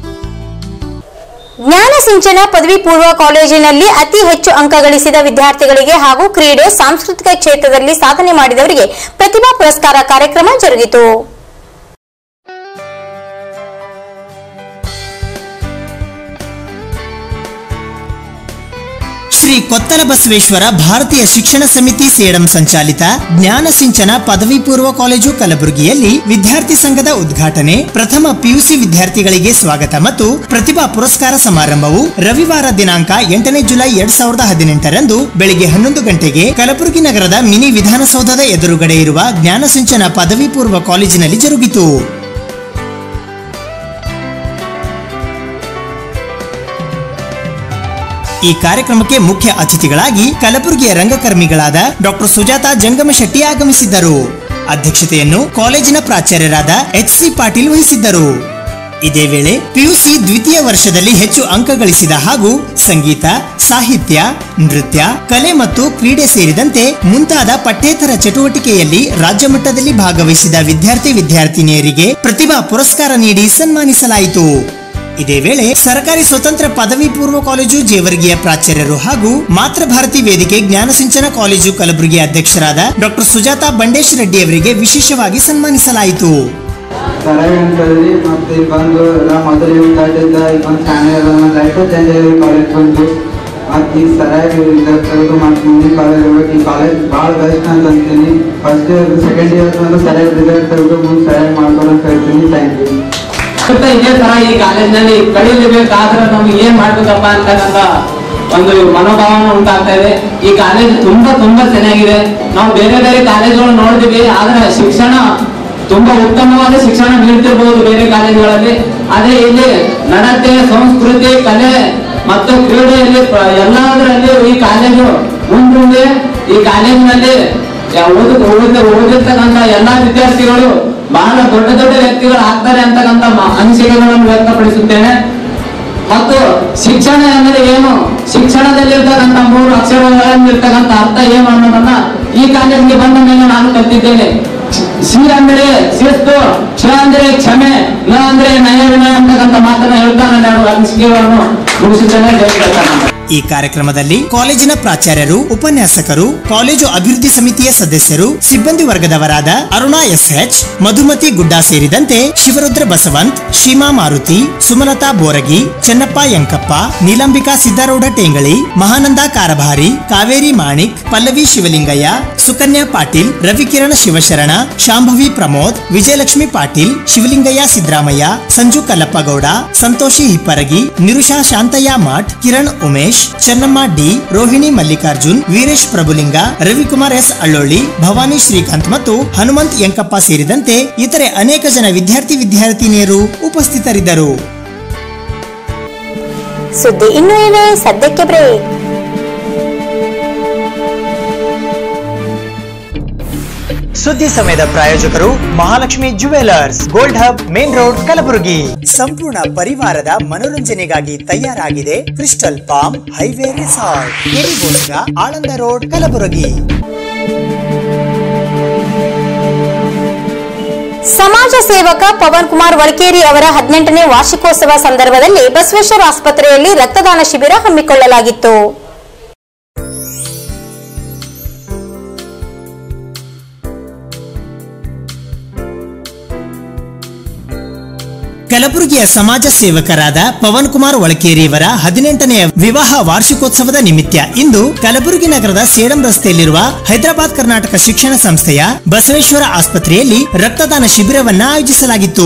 ಜ್ಞಾನ ಸಿಂಚನ ಪದವಿ ಪೂರ್ವ ಕಾಲೇಜಿನಲ್ಲಿ ಅತಿ ಹೆಚ್ಚು ಅಂಕ ಗಳಿಸಿದ ವಿದ್ಯಾರ್ಥಿಗಳಿಗೆ ಹಾಗೂ ಕ್ರೀಡೆ ಸಾಂಸ್ಕೃತಿಕ ಕ್ಷೇತ್ರದಲ್ಲಿ ಸಾಧನೆ ಮಾಡಿದವರಿಗೆ ಪ್ರತಿಭಾ ಪುರಸ್ಕಾರ ಕಾರ್ಯಕ್ರಮ ಜರುಗಿತು ಶ್ರೀ ಕೊತ್ತಲ ಬಸವೇಶ್ವರ ಭಾರತೀಯ ಶಿಕ್ಷಣ ಸಮಿತಿ ಸೇಡಂ ಸಂಚಾಲಿತ ಜ್ಞಾನ ಸಿಂಚನ ಪದವಿ ಪೂರ್ವ ಕಾಲೇಜು ಕಲಬುರಗಿಯಲ್ಲಿ ವಿದ್ಯಾರ್ಥಿ ಸಂಘದ ಉದ್ಘಾಟನೆ ಪ್ರಥಮ ಪಿಯುಸಿ ವಿದ್ಯಾರ್ಥಿಗಳಿಗೆ ಸ್ವಾಗತ ಮತ್ತು ಪ್ರತಿಭಾ ಪುರಸ್ಕಾರ ಸಮಾರಂಭವು ರವಿವಾರ ದಿನಾಂಕ ಎಂಟನೇ ಜುಲೈ ಎರಡ್ ಸಾವಿರದ ಹದಿನೆಂಟರಂದು ಬೆಳಿಗ್ಗೆ ಹನ್ನೊಂದು ಗಂಟೆಗೆ ಕಲಬುರಗಿ ನಗರದ ಮಿನಿ ವಿಧಾನಸೌಧದ ಎದುರುಗಡೆ ಇರುವ ಜ್ಞಾನ ಸಿಂಚನ ಪದವಿ ಪೂರ್ವ ಕಾಲೇಜಿನಲ್ಲಿ ಜರುಗಿತು ಈ ಕಾರ್ಯಕ್ರಮಕ್ಕೆ ಮುಖ್ಯ ಅತಿಥಿಗಳಾಗಿ ಕಲಬುರಗಿಯ ರಂಗಕರ್ಮಿಗಳಾದ ಡಾಕ್ಟರ್ ಸುಜಾತಾ ಜಂಗಮಶೆಟ್ಟಿ ಆಗಮಿಸಿದ್ದರು ಅಧ್ಯಕ್ಷತೆಯನ್ನು ಕಾಲೇಜಿನ ಪ್ರಾಚಾರ್ಯರಾದ ಎಚ್ ಸಿ ಪಾಟೀಲ್ ವಹಿಸಿದ್ದರು ಇದೇ ವೇಳೆ ಪಿಯುಸಿ ದ್ವಿತೀಯ ವರ್ಷದಲ್ಲಿ ಹೆಚ್ಚು ಅಂಕ ಗಳಿಸಿದ ಹಾಗೂ ಸಂಗೀತ ಸಾಹಿತ್ಯ ನೃತ್ಯ ಕಲೆ ಮತ್ತು ಕ್ರೀಡೆ ಸೇರಿದಂತೆ ಮುಂತಾದ ಪಠ್ಯೇತರ ಚಟುವಟಿಕೆಯಲ್ಲಿ ರಾಜ್ಯ ಮಟ್ಟದಲ್ಲಿ ಭಾಗವಹಿಸಿದ ವಿದ್ಯಾರ್ಥಿ ವಿದ್ಯಾರ್ಥಿನಿಯರಿಗೆ ಪ್ರತಿಭಾ ಪುರಸ್ಕಾರ ನೀಡಿ ಸನ್ಮಾನಿಸಲಾಯಿತು ಇದೇ ವೇಳೆ ಸರ್ಕಾರಿ ಸ್ವತಂತ್ರ ಪದವಿ ಪೂರ್ವ ಕಾಲೇಜು ಜೇವರ್ಗಿಯ ಪ್ರಾಚಾರ್ಯರು ಹಾಗೂ ಮಾತೃಭಾರತಿ ವೇದಿಕೆ ಜ್ಞಾನಸಿಂಚನ ಕಾಲೇಜು ಕಲಬುರಗಿ ಅಧ್ಯಕ್ಷರಾದ ಡಾಕ್ಟರ್ ಸುಜಾತಾ ಬಂಡೇಶ್ ರೆಡ್ಡಿ ಅವರಿಗೆ ವಿಶೇಷವಾಗಿ ಸನ್ಮಾನಿಸಲಾಯಿತು ಸರಿಯಾಗಿ ಅಂತಂದ್ರಿ ಮತ್ತೆ ಇಲ್ಲಿ ಬಂದು ಎಲ್ಲ ಮೊದಲು ಇವ್ ಕಟ್ಟಿದ್ದ ಈಗ ಒಂದು ಚಾನೆಲ್ ಒಂದು ಲೈಫ್ ಚೇಂಜ್ ಆಗಿದೆ ಕಾಲೇಜ್ ಬಂದು ಮತ್ತೆ ಈಗ ಸರಿಯಾಗಿ ರಿಸಲ್ಟ್ ತೆಗೆದು ಮತ್ತೆ ಮುಂದಿನ ಕಾಲೇಜ್ ಹೋಗ್ಬೇಕು ಈ ಕಾಲೇಜ್ ಭಾಳ ಬೆಸ್ಟ್ ಅಂತ ಅಂತೀನಿ ಫಸ್ಟ್ ಇಯರ್ ಸೆಕೆಂಡ್ ಇಯರ್ ಅಂದ್ರೆ ಸರಿಯಾಗಿ ರಿಸಲ್ಟ್ ತೆಗೆದು ಮುಂದೆ ಸರಿಯಾಗಿ ಮಾಡ್ಕೊಂಡು ಅಂತ ಹೇಳ್ತೀನಿ ಥ್ಯಾಂಕ್ ಯು ಮತ್ತೆ ಇದೇ ತರ ಈ ಕಾಲೇಜಿನಲ್ಲಿ ಕಲಿಯಲೇಬೇಕಾದ್ರೆ ನಮ್ಗೆ ಏನ್ ಮಾಡ್ಬೇಕಪ್ಪ ಅಂತಕ್ಕಂಥ ಒಂದು ಮನೋಭಾವನೆ ಉಂಟಾಗ್ತಾ ಇದೆ ಈ ಕಾಲೇಜ್ ತುಂಬಾ ತುಂಬಾ ಚೆನ್ನಾಗಿದೆ ನಾವು ಬೇರೆ ಬೇರೆ ಕಾಲೇಜುಗಳು ನೋಡಿದ್ವಿ ಆದ್ರೆ ಶಿಕ್ಷಣ ತುಂಬಾ ಉತ್ತಮವಾದ ಶಿಕ್ಷಣ ನೀಡ್ತಿರ್ಬೋದು ಬೇರೆ ಕಾಲೇಜುಗಳಲ್ಲಿ ಆದ್ರೆ ಇಲ್ಲಿ ನಡತೆ ಸಂಸ್ಕೃತಿ ಕಲೆ ಮತ್ತು ಕ್ರೀಡೆಯಲ್ಲಿ ಪ್ರ- ಎಲ್ಲದರಲ್ಲಿ ಈ ಕಾಲೇಜು ಮುಂದೆ ಈ ಕಾಲೇಜಿನಲ್ಲಿ ಓದ ಓದ ಓದಿರ್ತಕ್ಕಂಥ ಎಲ್ಲಾ ವಿದ್ಯಾರ್ಥಿಗಳು ಬಹಳ ದೊಡ್ಡ ದೊಡ್ಡ ವ್ಯಕ್ತಿಗಳು ಆಗ್ತಾರೆ ಅಂತಕ್ಕಂಥ ಮ- ಅನಿಸಿಕೆಗಳನ್ನು ವ್ಯಕ್ತಪಡಿಸುತ್ತೇನೆ ಮತ್ತು ಶಿಕ್ಷಣ ಎಂದರೆ ಏನು ಶಿಕ್ಷಣದಲ್ಲಿರ್ತಕ್ಕಂಥ ಮೂರು ಅಕ್ಷರಗಳಲ್ಲಿರ್ತಕ್ಕಂಥ ಅರ್ಥ ಏನು ಅನ್ನೋದನ್ನ ಈ ಕಾಲೇಜಿಗೆ ಬಂದ ಮೇಲೆ ನಾನು ಕಲಿತಿದ್ದೇನೆ ಸಿ ಅಂದರೆ ಶಿಸ್ತು ಕ್ಷ ಅಂದರೆ ಕ್ಷಮೆ ನ ಅಂದ್ರೆ ನಯ ವಿನಯ ಅಂತಕ್ಕಂಥ ಮಾತನ್ನ ಹೇಳ್ತಾ ನಾನು ಎರಡು ಅನಿಸಿಕೆಗಳನ್ನು ಮುಗಿಸುತ್ತೇನೆ ಜೈ ಕರ್ನಾಟಕ. ಈ ಕಾರ್ಯಕ್ರಮದಲ್ಲಿ ಕಾಲೇಜಿನ ಪ್ರಾಚಾರ್ಯರು ಉಪನ್ಯಾಸಕರು ಕಾಲೇಜು ಅಭಿವೃದ್ಧಿ ಸಮಿತಿಯ ಸದಸ್ಯರು ಸಿಬ್ಬಂದಿ ವರ್ಗದವರಾದ ಅರುಣಾ ಎಸ್ಎಚ್ ಮಧುಮತಿ ಗುಡ್ಡ ಸೇರಿದಂತೆ ಶಿವರುದ್ರ ಬಸವಂತ್ ಶೀಮಾ ಮಾರುತಿ ಸುಮಲತಾ ಬೋರಗಿ ಚೆನ್ನಪ್ಪ ಯಂಕಪ್ಪ ನೀಲಂಬಿಕಾ ಸಿದ್ದಾರೂಢ ಟೇಂಗಳಿ ಮಹಾನಂದ ಕಾರಭಾರಿ ಕಾವೇರಿ ಮಾಣಿಕ್ ಪಲ್ಲವಿ ಶಿವಲಿಂಗಯ್ಯ ಸುಕನ್ಯಾ ಪಾಟೀಲ್ ರವಿಕಿರಣ ಶಿವಶರಣ ಶಾಂಭವಿ ಪ್ರಮೋದ್ ವಿಜಯಲಕ್ಷ್ಮಿ ಪಾಟೀಲ್ ಶಿವಲಿಂಗಯ್ಯ ಸಿದ್ದರಾಮಯ್ಯ ಸಂಜು ಕಲ್ಲಪ್ಪಗೌಡ ಸಂತೋಷಿ ಹಿಪ್ಪರಗಿ ನಿರುಷಾ ಶಾಂತಯ್ಯ ಮಠ್ ಕಿರಣ್ ಉಮೇಶ್ ಚೆನ್ನಮ್ಮ ಡಿ ರೋಹಿಣಿ ಮಲ್ಲಿಕಾರ್ಜುನ್ ವೀರೇಶ್ ಪ್ರಭುಲಿಂಗ ರವಿಕುಮಾರ್ ಎಸ್ ಅಳ್ಳೊಳ್ಳಿ ಭವಾನಿ ಶ್ರೀಕಾಂತ್ ಮತ್ತು ಹನುಮಂತ್ ಯಂಕಪ್ಪ ಸೇರಿದಂತೆ ಇತರೆ ಅನೇಕ ಜನ ವಿದ್ಯಾರ್ಥಿ ವಿದ್ಯಾರ್ಥಿನಿಯರು ಉಪಸ್ಥಿತರಿದ್ದರು ಸುದ್ದಿ ಇನ್ನೂ ಇವೆ ಸದ್ಯಕ್ಕೆ ಬ್ರೇಕ್ ಸುದ್ದಿ ಸಮಯದ ಪ್ರಾಯೋಜಕರು Mahalakshmi jewellers gold hub main road Kalaburagi ಸಂಪೂರ್ಣ ಪರಿವಾರದ ಮನೋರಂಜನೆಗಾಗಿ ತಯಾರಾಗಿದೆ ಕ್ರಿಸ್ಟಲ್ ಪಾಮ್ ಹೈವೇ ರಿಸಾರ್ಟ್ ಕೆರಿಗೋಸ್ಕರ ಆಳಂದ ರೋಡ್ ಕಲಬುರಗಿ ಸಮಾಜ ಸೇವಕ ಪವನ್ ಕುಮಾರ್ ವಳಕೇರಿ ಅವರ ಹದಿನೆಂಟನೇ ವಾರ್ಷಿಕೋತ್ಸವ ಸಂದರ್ಭದಲ್ಲಿ ಬಸವೇಶ್ವರ ಆಸ್ಪತ್ರೆಯಲ್ಲಿ ರಕ್ತದಾನ ಶಿಬಿರ ಹಮ್ಮಿಕೊಳ್ಳಲಾಗಿತ್ತು ಕಲಬುರಗಿಯ ಸಮಾಜ ಸೇವಕರಾದ ಪವನ್ ಕುಮಾರ್ ಒಳಕೇರಿಯವರ ಹದಿನೆಂಟನೆಯ ವಿವಾಹ ವಾರ್ಷಿಕೋತ್ಸವದ ನಿಮಿತ್ತ ಇಂದು ಕಲಬುರಗಿ ನಗರದ ಸೇಡಂ ರಸ್ತೆಯಲ್ಲಿರುವ ಹೈದರಾಬಾದ್ ಕರ್ನಾಟಕ ಶಿಕ್ಷಣ ಸಂಸ್ಥೆಯ ಬಸವೇಶ್ವರ ಆಸ್ಪತ್ರೆಯಲ್ಲಿ ರಕ್ತದಾನ ಶಿಬಿರವನ್ನ ಆಯೋಜಿಸಲಾಗಿತ್ತು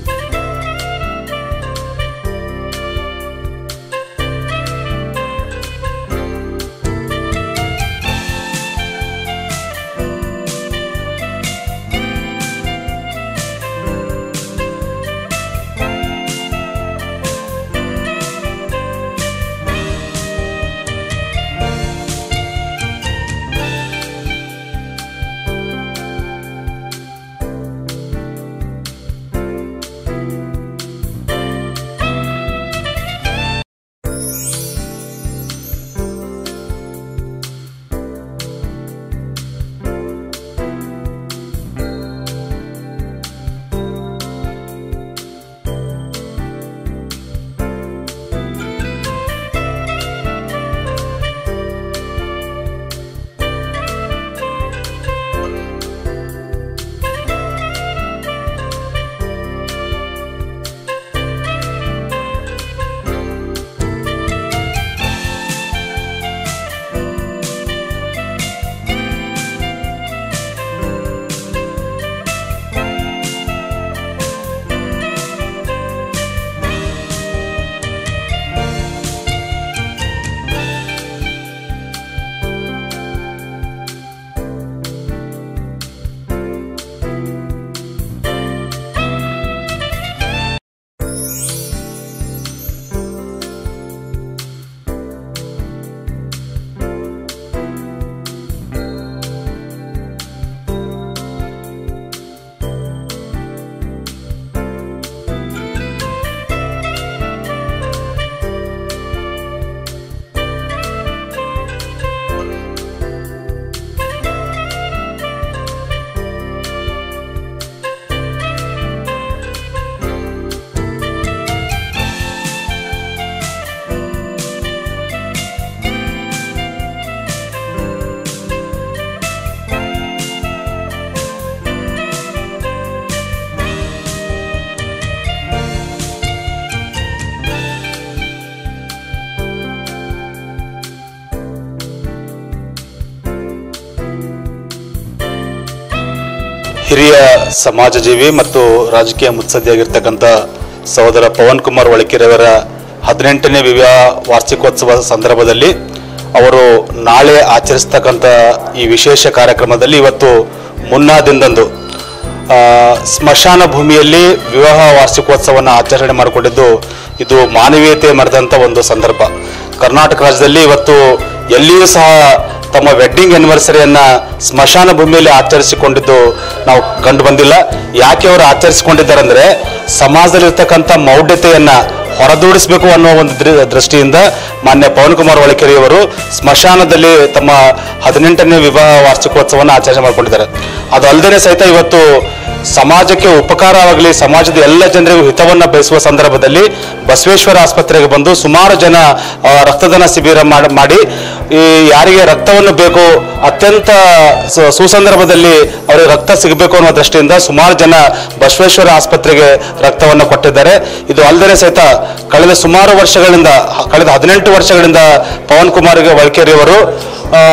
ಹಿರಿಯ ಸಮಾಜಜೀವಿ ಮತ್ತು ರಾಜಕೀಯ ಮುತ್ಸದ್ದಿಯಾಗಿರ್ತಕ್ಕಂಥ ಸಹೋದರ ಪವನ್ ಕುಮಾರ್ ಒಳಕೆರೆಯವರ ಹದಿನೆಂಟನೇ ವಿವಾಹ ವಾರ್ಷಿಕೋತ್ಸವ ಸಂದರ್ಭದಲ್ಲಿ ಅವರು ನಾಳೆ ಆಚರಿಸ್ತಕ್ಕಂಥ ಈ ವಿಶೇಷ ಕಾರ್ಯಕ್ರಮದಲ್ಲಿ ಇವತ್ತು ಮುನ್ನಾ ದಿನದಂದು ಆ, ಸ್ಮಶಾನ ಭೂಮಿಯಲ್ಲಿ ವಿವಾಹ ವಾರ್ಷಿಕೋತ್ಸವವನ್ನು ಆಚರಣೆ ಮಾಡಿಕೊಂಡಿದ್ದು ಇದು ಮಾನವೀಯತೆ ಮೆರೆದಂಥ ಒಂದು ಸಂದರ್ಭ ಕರ್ನಾಟಕ ರಾಜ್ಯದಲ್ಲಿ ಇವತ್ತು ಎಲ್ಲಿಯೂ ಸಹ ತಮ್ಮ ವೆಡ್ಡಿಂಗ್ ಆನಿವರ್ಸರಿಯನ್ನ ಸ್ಮಶಾನ ಭೂಮಿಯಲ್ಲಿ ಆಚರಿಸಿಕೊಂಡಿದ್ದು ನಾವು ಕಂಡು ಬಂದಿಲ್ಲ ಯಾಕೆ ಅವರು ಆಚರಿಸಿಕೊಂಡಿದ್ದಾರೆ ಅಂದ್ರೆ ಸಮಾಜದಲ್ಲಿರ್ತಕ್ಕಂಥ ಮೌಢ್ಯತೆಯನ್ನ ಹೊರದೂಡಿಸಬೇಕು ಅನ್ನೋ ಒಂದು ದೃ- ದೃಷ್ಟಿಯಿಂದ ಮಾನ್ಯ ಪವನ್ ಕುಮಾರ್ ಒಳಕೆರೆಯವರು ಸ್ಮಶಾನದಲ್ಲಿ ತಮ್ಮ ಹದಿನೆಂಟನೇ ವಿವಾಹ ವಾರ್ಷಿಕೋತ್ಸವವನ್ನು ಆಚರಣೆ ಮಾಡಿಕೊಂಡಿದ್ದಾರೆ ಅದು ಅಲ್ಲದೆ ಸಹಿತ ಇವತ್ತು ಸಮಾಜಕ್ಕೆ ಉಪಕಾರವಾಗಲಿ ಸಮಾಜದ ಎಲ್ಲ ಜನರಿಗೂ ಹಿತವನ್ನ ಬಯಸುವ ಸಂದರ್ಭದಲ್ಲಿ ಬಸವೇಶ್ವರ ಆಸ್ಪತ್ರೆಗೆ ಬಂದು ಸುಮಾರು ಜನ ಆ, ರಕ್ತದಾನ ಶಿಬಿರ ಮಾಡ್- ಮಾಡಿ ಈ ಯಾರಿಗೆ ರಕ್ತವನ್ನು ಬೇಕು ಅತ್ಯಂತ ಸು- ಸುಸಂದರ್ಭದಲ್ಲಿ ಅವರಿಗೆ ರಕ್ತ ಸಿಗಬೇಕು ಅನ್ನೋ ದೃಷ್ಟಿಯಿಂದ ಸುಮಾರು ಜನ ಬಸವೇಶ್ವರ ಆಸ್ಪತ್ರೆಗೆ ರಕ್ತವನ್ನು ಕೊಟ್ಟಿದ್ದಾರೆ ಇದು ಅಲ್ಲದೆ ಸಹಿತ ಕಳೆದ ಸುಮಾರು ವರ್ಷಗಳಿಂದ ಹ- ಕಳೆದ ಹದಿನೆಂಟು ವರ್ಷಗಳಿಂದ ಪವನ್ ಕುಮಾರ್ ವಲ್ಕೇರಿಯವರು ಆ,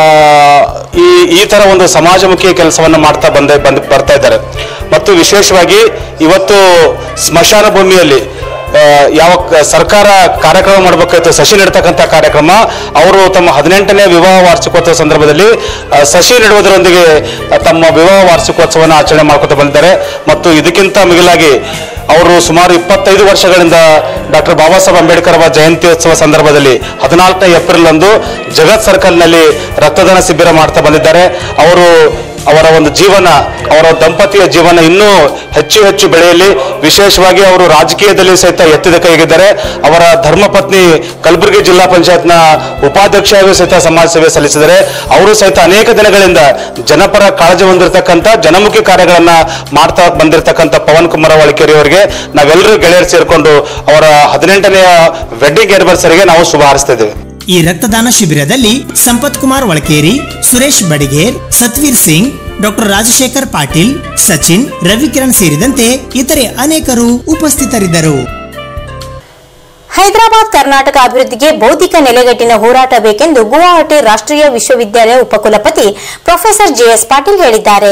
ಈ ಈ ತರ ಒಂದು ಸಮಾಜಮುಖಿ ಕೆಲಸವನ್ನು ಮಾಡ್ತಾ ಬಂದ ಬಂದ್ ಬರ್ತಾ ಇದ್ದಾರೆ ಮತ್ತು ವಿಶೇಷವಾಗಿ ಇವತ್ತು ಸ್ಮಶಾನ ಭೂಮಿಯಲ್ಲಿ ಆ, ಯಾವ ಕ- ಸರ್ಕಾರ ಕಾರ್ಯಕ್ರಮ ಮಾಡಬೇಕಾಯ್ತು ಸಸಿ ನೆಡ್ತಕ್ಕಂಥ ಕಾರ್ಯಕ್ರಮ ಅವರು ತಮ್ಮ ಹದಿನೆಂಟನೇ ವಿವಾಹ ವಾರ್ಷಿಕೋತ್ಸವ ಸಂದರ್ಭದಲ್ಲಿ ಆ, ಸಸಿ ನೆಡುವುದರೊಂದಿಗೆ ಆ, ತಮ್ಮ ವಿವಾಹ ವಾರ್ಷಿಕೋತ್ಸವವನ್ನು ಆಚರಣೆ ಮಾಡ್ಕೊತಾ ಬಂದಿದ್ದಾರೆ ಮತ್ತು ಇದಕ್ಕಿಂತ ಮಿಗಿಲಾಗಿ ಅವರು ಸುಮಾರು ಇಪ್ಪತ್ತೈದು ವರ್ಷಗಳಿಂದ ಡಾಕ್ಟರ್ ಬಾಬಾ ಸಾಹೇಬ್ ಅಂಬೇಡ್ಕರ್ ಅವರ ಜಯಂತ್ಯೋತ್ಸವ ಸಂದರ್ಭದಲ್ಲಿ ಹದಿನಾಲ್ಕನೇ ಏಪ್ರಿಲ್ ಅಂದು ಜಗತ್ ಸರ್ಕಲ್ನಲ್ಲಿ ರಕ್ತದಾನ ಶಿಬಿರ ಮಾಡ್ತಾ ಬಂದಿದ್ದಾರೆ ಅವರು ಅವರ ಒಂದು ಜೀವನ ಅವರ ದಂಪತಿಯ ಜೀವನ ಇನ್ನೂ ಹೆಚ್ಚು ಹೆಚ್ಚು ಬೆಳೆಯಲಿ ವಿಶೇಷವಾಗಿ ಅವರು ರಾಜಕೀಯದಲ್ಲಿ ಸಹಿತ ಎತ್ತಿದ ಕೈಗಿದ್ದಾರೆ ಅವರ ಧರ್ಮಪತ್ನಿ ಕಲಬುರಗಿ ಜಿಲ್ಲಾ ಪಂಚಾಯತ್ನ ಉಪಾಧ್ಯಕ್ಷರಾಗಿ ಸಹಿತ ಸಮಾಜ ಸೇವೆ ಸಲ್ಲಿಸಿದ್ದಾರೆ ಅವರು ಸಹಿತ ಅನೇಕ ದಿನಗಳಿಂದ ಜನಪರ ಕಾಳಜಿ ಹೊಂದಿರತಕ್ಕಂಥ ಜನಮುಖಿ ಕಾರ್ಯಗಳನ್ನ ಮಾಡ್ತಾ ಬಂದಿರತಕ್ಕಂಥ ಪವನ್ ಕುಮಾರ್ ವಳಕೇರಿ ಅವರಿಗೆ ನಾವೆಲ್ಲರೂ ಗೆಳೆಯರು ಸೇರಿಕೊಂಡು ಅವರ ಹದಿನೆಂಟನೆಯ ವೆಡ್ಡಿಂಗ್ ಆನಿವರ್ಸರಿಗೆ ನಾವು ಶುಭ ಹಾರಸ್ತಾ ಇದ್ದೇವೆ ಈ ರಕ್ತದಾನ ಶಿಬಿರದಲ್ಲಿ ಸಂಪತ್ ಕುಮಾರ್ ಒಳಕೇರಿ ಸುರೇಶ್ ಬಡಿಗೇರ್ ಸತ್ವೀರ್ ಸಿಂಗ್ ಡಾಕ್ಟರ್ ರಾಜಶೇಖರ್ ಪಾಟೀಲ್ ಸಚಿನ್ ರವಿಕಿರಣ್ ಸೇರಿದಂತೆ ಇತರೆ ಅನೇಕರು ಉಪಸ್ಥಿತರಿದ್ದರು ಹೈದರಾಬಾದ್ ಕರ್ನಾಟಕ ಅಭಿವೃದ್ಧಿಗೆ ಬೌದ್ಧಿಕ ನೆಲೆಗಟ್ಟಿನ ಹೋರಾಟ ಬೇಕೆಂದು ಗುವಾಹಟಿ ರಾಷ್ಟ್ರೀಯ ವಿಶ್ವವಿದ್ಯಾಲಯ ಉಪಕುಲಪತಿ ಪ್ರೊಫೆಸರ್ ಜೆಎಸ್ ಪಾಟೀಲ್ ಹೇಳಿದ್ದಾರೆ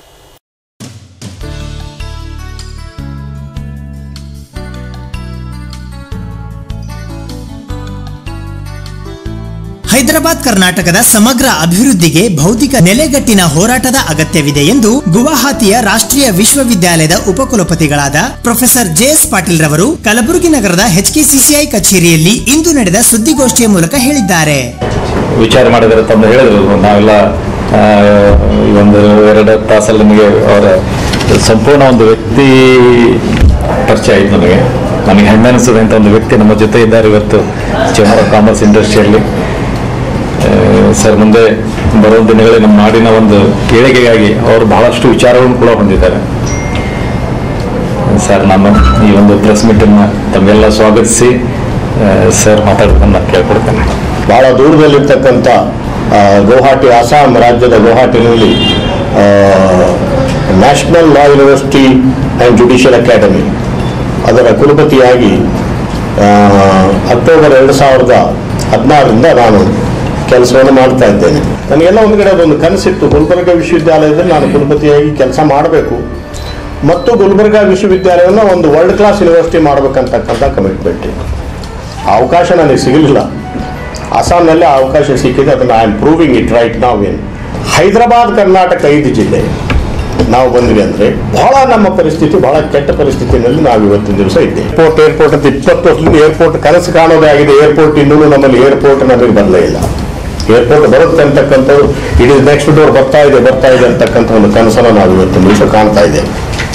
ಹೈದರಾಬಾದ್ ಕರ್ನಾಟಕದ ಸಮಗ್ರ ಅಭಿವೃದ್ಧಿಗೆ ಭೌತಿಕ ನೆಲೆಗಟ್ಟಿನ ಹೋರಾಟದ ಅಗತ್ಯವಿದೆ ಎಂದು ಗುವಾಹತಿಯ ರಾಷ್ಟ್ರೀಯ ವಿಶ್ವವಿದ್ಯಾಲಯದ ಉಪಕುಲಪತಿಗಳಾದ ಪ್ರೊಫೆಸರ್ ಜೆಎಸ್ ಪಾಟೀಲ್ ರವರು ಕಲಬುರಗಿ ನಗರದ ಎಚ್ಕೆಸಿಸಿಐ ಕಚೇರಿಯಲ್ಲಿ ಇಂದು ನಡೆದ ಸುದ್ದಿಗೋಷ್ಠಿಯ ಮೂಲಕ ಹೇಳಿದ್ದಾರೆ ವಿಚಾರ ಮಾಡಿದರೆ ತಮ್ಮ ಹೇಳಿದ್ರು ನಾವೆಲ್ಲ ಆ, ಈ ಒಂದು ಎರಡು ತಾಸಲ್ಲಿ ನಮಗೆ ಅವರ ಸಂಪೂರ್ಣ ಒಂದು ವ್ಯಕ್ತಿ ಪರಿಚಯ ಆಯ್ತು ನನಗೆ ನನಗೆ ಹೆಮ್ಮೆ ಅನಿಸ್ತದೆ ಅಂತ ಒಂದು ವ್ಯಕ್ತಿ ನಮ್ಮ ಜೊತೆ ಇದ್ದಾರೆ ಇವತ್ತು ಚೇಂಬರ್ ಆಫ್ ಕಾಮರ್ಸ್ ಇಂಡಸ್ಟ್ರಿಯಲ್ಲಿ ಸರ್ ಮುಂದೆ ಬರುವ ದಿನಗಳಲ್ಲಿ ನಮ್ಮ ನಾಡಿನ ಒಂದು ಏಳಿಗೆಗಾಗಿ ಅವರು ಬಹಳಷ್ಟು ವಿಚಾರಗಳನ್ನು ಕೂಡ ಹೊಂದಿದ್ದಾರೆ ಸರ್ ನಾನು ಈ ಒಂದು ಪ್ರೆಸ್ ಮೀಟನ್ನು ತಮ್ಮೆಲ್ಲ ಸ್ವಾಗತಿಸಿ ಆ, ಸರ್ ಮಾತಾಡೋದನ್ನು ಕೇಳ್ಕೊಡ್ತೇನೆ ಬಹಳ ದೂರದಲ್ಲಿರ್ತಕ್ಕಂಥ ಆ, ಗೌಹಾಟಿ ಅಸ್ಸಾಂ ರಾಜ್ಯದ ಗೌಹಾಟಿನಲ್ಲಿ national law university and judicial academy ಅದರ ಕುಲಪತಿಯಾಗಿ ಆ, ಅಕ್ಟೋಬರ್ ಎರಡು ಸಾವಿರದ ಹದಿನಾರರಿಂದ ನಾನು ಕೆಲಸವನ್ನು ಮಾಡ್ತಾ ಇದ್ದೇನೆ ನನಗೆಲ್ಲ ಒಂದು ಕಡೆ ಅದೊಂದು ಕನಸಿತ್ತು ಗುಲ್ಬರ್ಗ ವಿಶ್ವವಿದ್ಯಾಲಯದಲ್ಲಿ ನಾನು ಕುಲಪತಿಯಾಗಿ ಕೆಲಸ ಮಾಡಬೇಕು ಮತ್ತು ಗುಲ್ಬರ್ಗಾ ವಿಶ್ವವಿದ್ಯಾಲಯವನ್ನು ಒಂದು ವರ್ಲ್ಡ್ ಕ್ಲಾಸ್ ಯೂನಿವರ್ಸಿಟಿ ಮಾಡಬೇಕಂತಕ್ಕಂಥ ಕಮಿಟ್ಮೆಂಟ್ ಇತ್ತು ಆ ಅವಕಾಶ ನನಗೆ ಸಿಗಲಿಲ್ಲ ಅಸ್ಸಾಂನಲ್ಲಿ ಆ ಅವಕಾಶ ಸಿಕ್ಕಿದೆ ಅದನ್ನು I am proving it right ನಾವು ಏನು ಹೈದರಾಬಾದ್ ಕರ್ನಾಟಕ ಐದು ಜಿಲ್ಲೆ ನಾವು ಬಂದ್ವಿ ಅಂದರೆ ಬಹಳ ನಮ್ಮ ಪರಿಸ್ಥಿತಿ ಬಹಳ ಕೆಟ್ಟ ಪರಿಸ್ಥಿತಿನಲ್ಲಿ ನಾವು ಇವತ್ತಿನ ದಿವಸ ಇದ್ದೇವೆ ಏರ್ಪೋರ್ಟ್ ಏರ್ಪೋರ್ಟ್ ಅಂತ ಇಪ್ಪತ್ತು ವರ್ಷದಿಂದ ಏರ್ಪೋರ್ಟ್ ಕನಸು ಕಾಣೋದೇ ಆಗಿದೆ ಏರ್ಪೋರ್ಟ್ ಇನ್ನೂ ನಮ್ಮಲ್ಲಿ ಏರ್ಪೋರ್ಟ್ ನಮಗೆ ಬರಲೇ ಇಲ್ಲ ಏರ್ಪೋರ್ಟ್ ಬರುತ್ತೆ ಅಂತಕ್ಕಂಥದ್ದು ಇಡೀ ನೆಕ್ಸ್ಟ್ ಡೋರ್ ಬರ್ತಾ ಇದೆ ಬರ್ತಾ ಇದೆ ಅಂತಕ್ಕಂಥ ಒಂದು ಕನಸನ್ನು ನಾವು ಇವತ್ತಿನ ದಿವಸ ಕಾಣ್ತಾ ಇದ್ದೇವೆ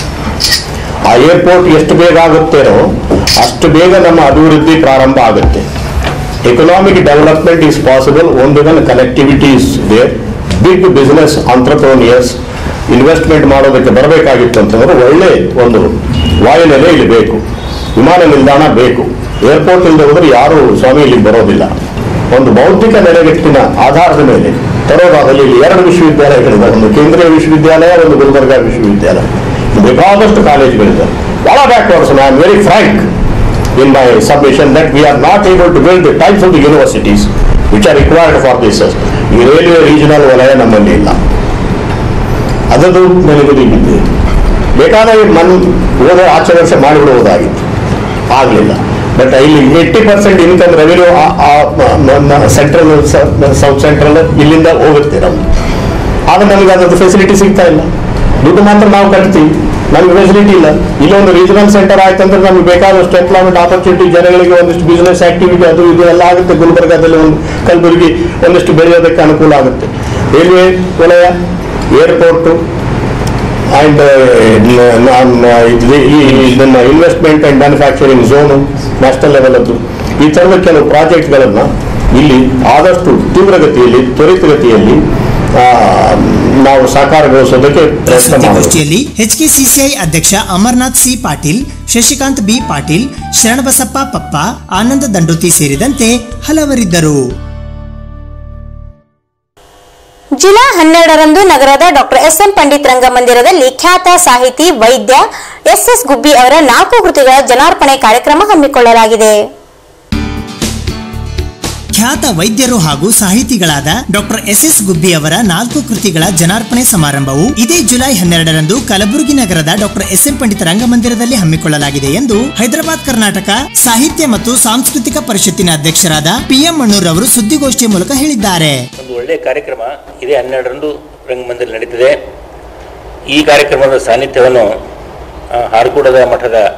ಆ ಏರ್ಪೋರ್ಟ್ ಎಷ್ಟು ಬೇಗ ಆಗುತ್ತೇನೋ ಅಷ್ಟು ಬೇಗ ನಮ್ಮ ಅಭಿವೃದ್ಧಿ ಪ್ರಾರಂಭ ಆಗುತ್ತೆ economic development is possible only when connectivity is there big business entrepreneurs investment ಮಾಡೋದಕ್ಕೆ ಬರಬೇಕಾಗಿತ್ತು ಅಂತಂದ್ರೆ ಒಳ್ಳೆ ಒಂದು ವಾಯುನೆಲೆ ಇಲ್ಲಿ ಬೇಕು ವಿಮಾನ ನಿಲ್ದಾಣ ಬೇಕು ಏರ್ಪೋರ್ಟ್ ಇಲ್ಲದೆ ಹೋದ್ರೆ ಯಾರು ಸ್ವಾಮಿ ಇಲ್ಲಿಗೆ ಬರೋದಿಲ್ಲ ಒಂದು ಬೌದ್ಧಿಕ ನೆಲೆಗಟ್ಟಿನ ಆಧಾರದ ಮೇಲೆ ತರೋದಾದಲ್ಲಿ ಇಲ್ಲಿ ಎರಡು ವಿಶ್ವವಿದ್ಯಾಲಯಗಳಿದೆ ಒಂದು ಕೇಂದ್ರೀಯ ವಿಶ್ವವಿದ್ಯಾಲಯ ಒಂದು ಗುಲ್ಬರ್ಗಾ ವಿಶ್ವವಿದ್ಯಾಲಯ ಬೇಕಾದಷ್ಟು ಕಾಲೇಜುಗಳಿದೆ ಬಹಳ backwards I am very frank in my submission that we are not able to build the types of the universities which are required for this. ಈ ರೈಲ್ವೆ ರೀಜನಲ್ ವಲಯ ನಮ್ಮಲ್ಲಿ ಇಲ್ಲ ಅದದು ನೆಲೆಗುದಿಗಿದೆ ಬೇಕಾದಾಗ ಮನ್ ಹೋದ ಆಚೆ ವರ್ಷ ಮಾಡಿಬಿಡುವುದಾಗಿತ್ತು ಆಗಲಿಲ್ಲ ಬಟ್ ಇಲ್ಲಿ eighty percent income revenue central south central ಇಲ್ಲಿಂದ ಹೋಗುತ್ತೆ ನಮ್ದು ಆದ್ರೆ ನಮಗೆ ಅದರದ್ದು ಫೆಸಿಲಿಟಿ ಸಿಗ್ತಾ ಇಲ್ಲ ದುಡ್ಡು ಮಾತ್ರ ನಾವು ಕಟ್ತೀವಿ ನಮ್ಗೆ ಫೆಸಿಲಿಟಿ ಇಲ್ಲ ಇಲ್ಲೊಂದು ರೀಜನಲ್ ಸೆಂಟರ್ ಆಯ್ತಂದ್ರೆ ನಮ್ಗೆ ಬೇಕಾದಷ್ಟು ಎಂಪ್ಲಾಯ್ಮೆಂಟ್ ಆಪರ್ಚುನಿಟಿ ಜನಗಳಿಗೆ ಒಂದಿಷ್ಟು ಬಿಸ್ನೆಸ್ ಆಕ್ಟಿವಿಟಿ ಅದು ಇದು ಎಲ್ಲ ಆಗುತ್ತೆ ಗುಲ್ಬರ್ಗಾದಲ್ಲಿ ಒಂದು ಕಲಬುರಗಿ ಒಂದಿಷ್ಟು ಬೆಳೆಯೋದಕ್ಕೆ ಅನುಕೂಲ ಆಗುತ್ತೆ ರೈಲ್ವೆ ವಲಯ ಏರ್ಪೋರ್ಟು ಆ್ಯಂಡ್ ಇದನ್ನ investment and manufacturing zone national ಲೆವೆಲದ್ದು ಈ ಥರದ ಕೆಲವು ಪ್ರಾಜೆಕ್ಟ್ಗಳನ್ನು ಇಲ್ಲಿ ಆದಷ್ಟು ತೀವ್ರಗತಿಯಲ್ಲಿ ತ್ವರಿತಗತಿಯಲ್ಲಿ ಆ, ನಾವು ಸಾಕಾರಗೊಳಿಸೋದಕ್ಕೆ ಪ್ರಯತ್ನ ಮಾಡಬೇಕು ಸುದ್ದಿಗೋಷ್ಠಿಯಲ್ಲಿ ಎಚ್ಕೆಸಿಸಿಐ ಅಧ್ಯಕ್ಷ ಅಮರ್ನಾಥ್ ಸಿ ಪಾಟೀಲ್ ಶಶಿಕಾಂತ್ ಬಿ ಪಾಟೀಲ್ ಶರಣಬಸಪ್ಪ ಪಪ್ಪ ಆನಂದ ದಂಡೋತಿ ಸೇರಿದಂತೆ ಹಲವರಿದ್ದರು ಜುಲೈ ಹನ್ನೆರಡರಂದು ನಗರದ ಡಾಕ್ಟರ್ ಎಸ್ ಎನ್ ಪಂಡಿತ್ ರಂಗಮಂದಿರದಲ್ಲಿ ಖ್ಯಾತ ಸಾಹಿತಿ ವೈದ್ಯ ಎಸ್ ಎಸ್ ಗುಬ್ಬಿ ಅವರ ನಾಲ್ಕು ಕೃತಿಗಳ ಜನಾರ್ಪಣೆ ಕಾರ್ಯಕ್ರಮ ಹಮ್ಮಿಕೊಳ್ಳಲಾಗಿದೆ ಖ್ಯಾತ ವೈದ್ಯರು ಹಾಗೂ ಸಾಹಿತಿಗಳಾದ ಡಾಕ್ಟರ್ ಎಸ್ ಎಸ್ ಗುಬ್ಬಿ ಅವರ ನಾಲ್ಕು ಕೃತಿಗಳ ಜನಾರ್ಪಣೆ ಸಮಾರಂಭವು ಇದೇ ಜುಲೈ ಹನ್ನೆರಡರಂದು ಕಲಬುರಗಿ ನಗರದ ಡಾಕ್ಟರ್ ಎಸ್ ಎನ್ ಪಂಡಿತ ರಂಗಮಂದಿರದಲ್ಲಿ ಹಮ್ಮಿಕೊಳ್ಳಲಾಗಿದೆ ಎಂದು ಹೈದರಾಬಾದ್ ಕರ್ನಾಟಕ ಸಾಹಿತ್ಯ ಮತ್ತು ಸಾಂಸ್ಕೃತಿಕ ಪರಿಷತ್ತಿನ ಅಧ್ಯಕ್ಷರಾದ ಪಿ ಎಂ ಮಣ್ಣೂರ್ ಅವರು ಸುದ್ದಿಗೋಷ್ಠಿಯ ಮೂಲಕ ಹೇಳಿದ್ದಾರೆ ಒಂದು ಒಳ್ಳೆಯ ಕಾರ್ಯಕ್ರಮ ಇದೇ ಹನ್ನೆರಡರಂದು ರಂಗಮಂದಿರ ನಡೀತಿದೆ ಈ ಕಾರ್ಯಕ್ರಮದ ಸಾನ್ನಿಧ್ಯವನ್ನು ಆ, ಹಾರಕೂಡದ ಮಠದ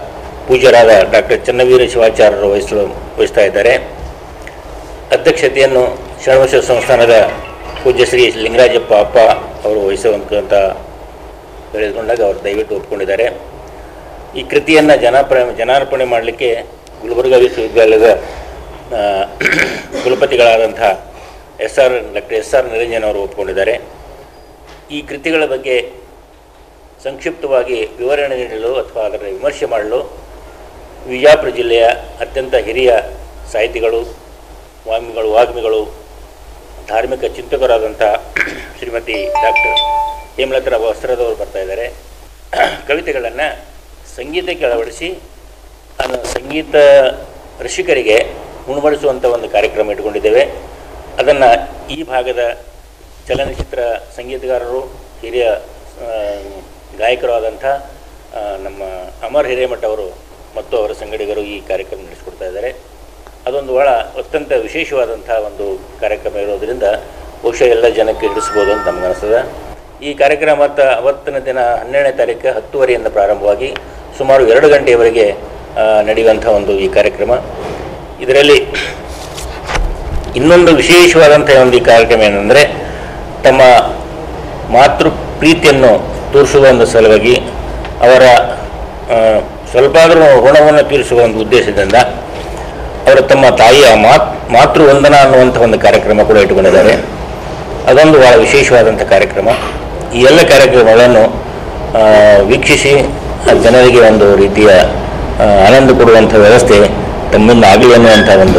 ಪೂಜ್ಯರಾದ ಡಾಕ್ಟರ್ ಚನ್ನವೀರ ಶಿವಾಚಾರ್ಯರು ವಹಿಸಲು ವಹಿಸ್ತಾ ಇದ್ದಾರೆ ಅಧ್ಯಕ್ಷತೆಯನ್ನು ಶರಣಬಸವ ಸಂಸ್ಥಾನದ ಪೂಜ್ಯ ಶ್ರೀ ಲಿಂಗರಾಜಪ್ಪ ಅಪ್ಪ ಅವರು ವಹಿಸುವಂತ ಹೇಳಿಕೊಂಡಾಗ ಅವರು ದಯವಿಟ್ಟು ಒಪ್ಕೊಂಡಿದ್ದಾರೆ ಈ ಕೃತಿಯನ್ನು ಜನಾರ್ಪಣೆ ಜನಾರ್ಪಣೆ ಮಾಡಲಿಕ್ಕೆ ಗುಲ್ಬರ್ಗಾ ವಿಶ್ವವಿದ್ಯಾಲಯದ ಆ, ಕುಲಪತಿಗಳಾದಂಥ S R doctor S R Niranjan ಅವರು ಒಪ್ಕೊಂಡಿದ್ದಾರೆ ಈ ಕೃತಿಗಳ ಬಗ್ಗೆ ಸಂಕ್ಷಿಪ್ತವಾಗಿ ವಿವರಣೆ ನೀಡಲು ಅಥವಾ ಅದರ ವಿಮರ್ಶೆ ಮಾಡಲು ವಿಜಯಪುರ ಜಿಲ್ಲೆಯ ಅತ್ಯಂತ ಹಿರಿಯ ಸಾಹಿತಿಗಳು ವಾಗ್ಮಿಗಳು ವಾಗ್ಮಿಗಳು ಧಾರ್ಮಿಕ ಚಿಂತಕರಾದಂಥ ಶ್ರೀಮತಿ ಡಾಕ್ಟರ್ ಹೇಮಲತಾ ವಸ್ತ್ರದವರು ಬರ್ತಾ ಇದ್ದಾರೆ ಕವಿತೆಗಳನ್ನು ಸಂಗೀತಕ್ಕೆ ಅಳವಡಿಸಿ ಅದನ್ನು ಸಂಗೀತ ರಸಿಕರಿಗೆ ಉಣಬಡಿಸುವಂಥ ಒಂದು ಕಾರ್ಯಕ್ರಮ ಇಟ್ಕೊಂಡಿದ್ದೇವೆ ಅದನ್ನು ಈ ಭಾಗದ ಚಲನಚಿತ್ರ ಸಂಗೀತಗಾರರು ಹಿರಿಯ ಆ, ಗಾಯಕರು ಆದಂಥ ಆ, ನಮ್ಮ ಅಮರ್ ಹಿರೇಮಠ ಅವರು ಮತ್ತು ಅವರ ಸಂಗಡಿಗರು ಈ ಕಾರ್ಯಕ್ರಮ ನಡೆಸಿಕೊಡ್ತಾ ಇದ್ದಾರೆ ಅದೊಂದು ಭಾಳ ಅತ್ಯಂತ ವಿಶೇಷವಾದಂಥ ಒಂದು ಕಾರ್ಯಕ್ರಮ ಇರೋದರಿಂದ ಬಹುಶಃ ಎಲ್ಲ ಜನಕ್ಕೆ ಹಿಡಿಸ್ಬೋದು ಅಂತ ನಮ್ಗೆ ಅನಿಸ್ತದೆ ಈ ಕಾರ್ಯಕ್ರಮ ಮತ್ತು ಅವತ್ತಿನ ದಿನ ಹನ್ನೆರಡನೇ ತಾರೀಕು ಹತ್ತುವರೆಯಿಂದ ಪ್ರಾರಂಭವಾಗಿ ಸುಮಾರು ಎರಡು ಗಂಟೆಯವರೆಗೆ ಆ, ನಡೆಯುವಂಥ ಒಂದು ಈ ಕಾರ್ಯಕ್ರಮ ಇದರಲ್ಲಿ ಇನ್ನೊಂದು ವಿಶೇಷವಾದಂಥ ಒಂದು ಈ ಕಾರ್ಯಕ್ರಮ ಏನಂದರೆ ತಮ್ಮ ಮಾತೃ ಪ್ರೀತಿಯನ್ನು ತೋರಿಸುವ ಒಂದು ಸಲುವಾಗಿ ಅವರ ಆ, ಸ್ವಲ್ಪ ಆದರೂ ಋಣವನ್ನು ತೀರಿಸುವ ಒಂದು ಉದ್ದೇಶದಿಂದ ಅವರು ತಮ್ಮ ತಾಯಿಯ ಮಾತ್ ಮಾತೃ ವಂದನ ಅನ್ನುವಂಥ ಒಂದು ಕಾರ್ಯಕ್ರಮ ಕೂಡ ಇಟ್ಟುಕೊಂಡಿದ್ದಾರೆ ಅದೊಂದು ಭಾಳ ವಿಶೇಷವಾದಂಥ ಕಾರ್ಯಕ್ರಮ ಈ ಎಲ್ಲ ಕಾರ್ಯಕ್ರಮಗಳನ್ನು ಆ, ವೀಕ್ಷಿಸಿ ಆ ಜನರಿಗೆ ಒಂದು ರೀತಿಯ ಆ, ಆನಂದ ಕೊಡುವಂಥ ವ್ಯವಸ್ಥೆ ತಮ್ಮಿಂದ ಆಗಲಿ ಅನ್ನುವಂಥ ಒಂದು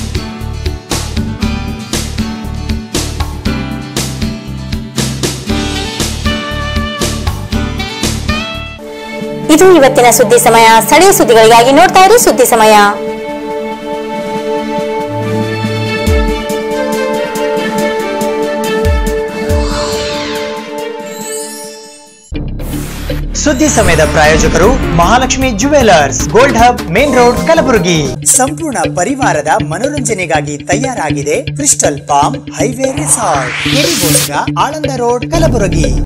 ಇದು ಇವತ್ತಿನ ಸುದ್ದಿ ಸಮಯ ಸ್ಥಳೀಯ ಸುದ್ದಿಗಳಿಗಾಗಿ ನೋಡ್ತಾ ಇರಿ ಸುದ್ದಿ ಸಮಯ ಸುದ್ದಿ ಸಮಯದ ಪ್ರಾಯೋಜಕರು Mahalakshmi jewellers gold hub main road Kalaburagi ಸಂಪೂರ್ಣ ಪರಿವಾರದ ಮನೋರಂಜನೆಗಾಗಿ ತಯಾರಾಗಿದೆ ಕ್ರಿಸ್ಟಲ್ ಪಾಮ್ ಹೈವೇ ರೆಸಾರ್ಟ್ ಕೆರಿಗೋಸ್ಕರ ಆಳಂದ ರೋಡ್ ಕಲಬುರಗಿ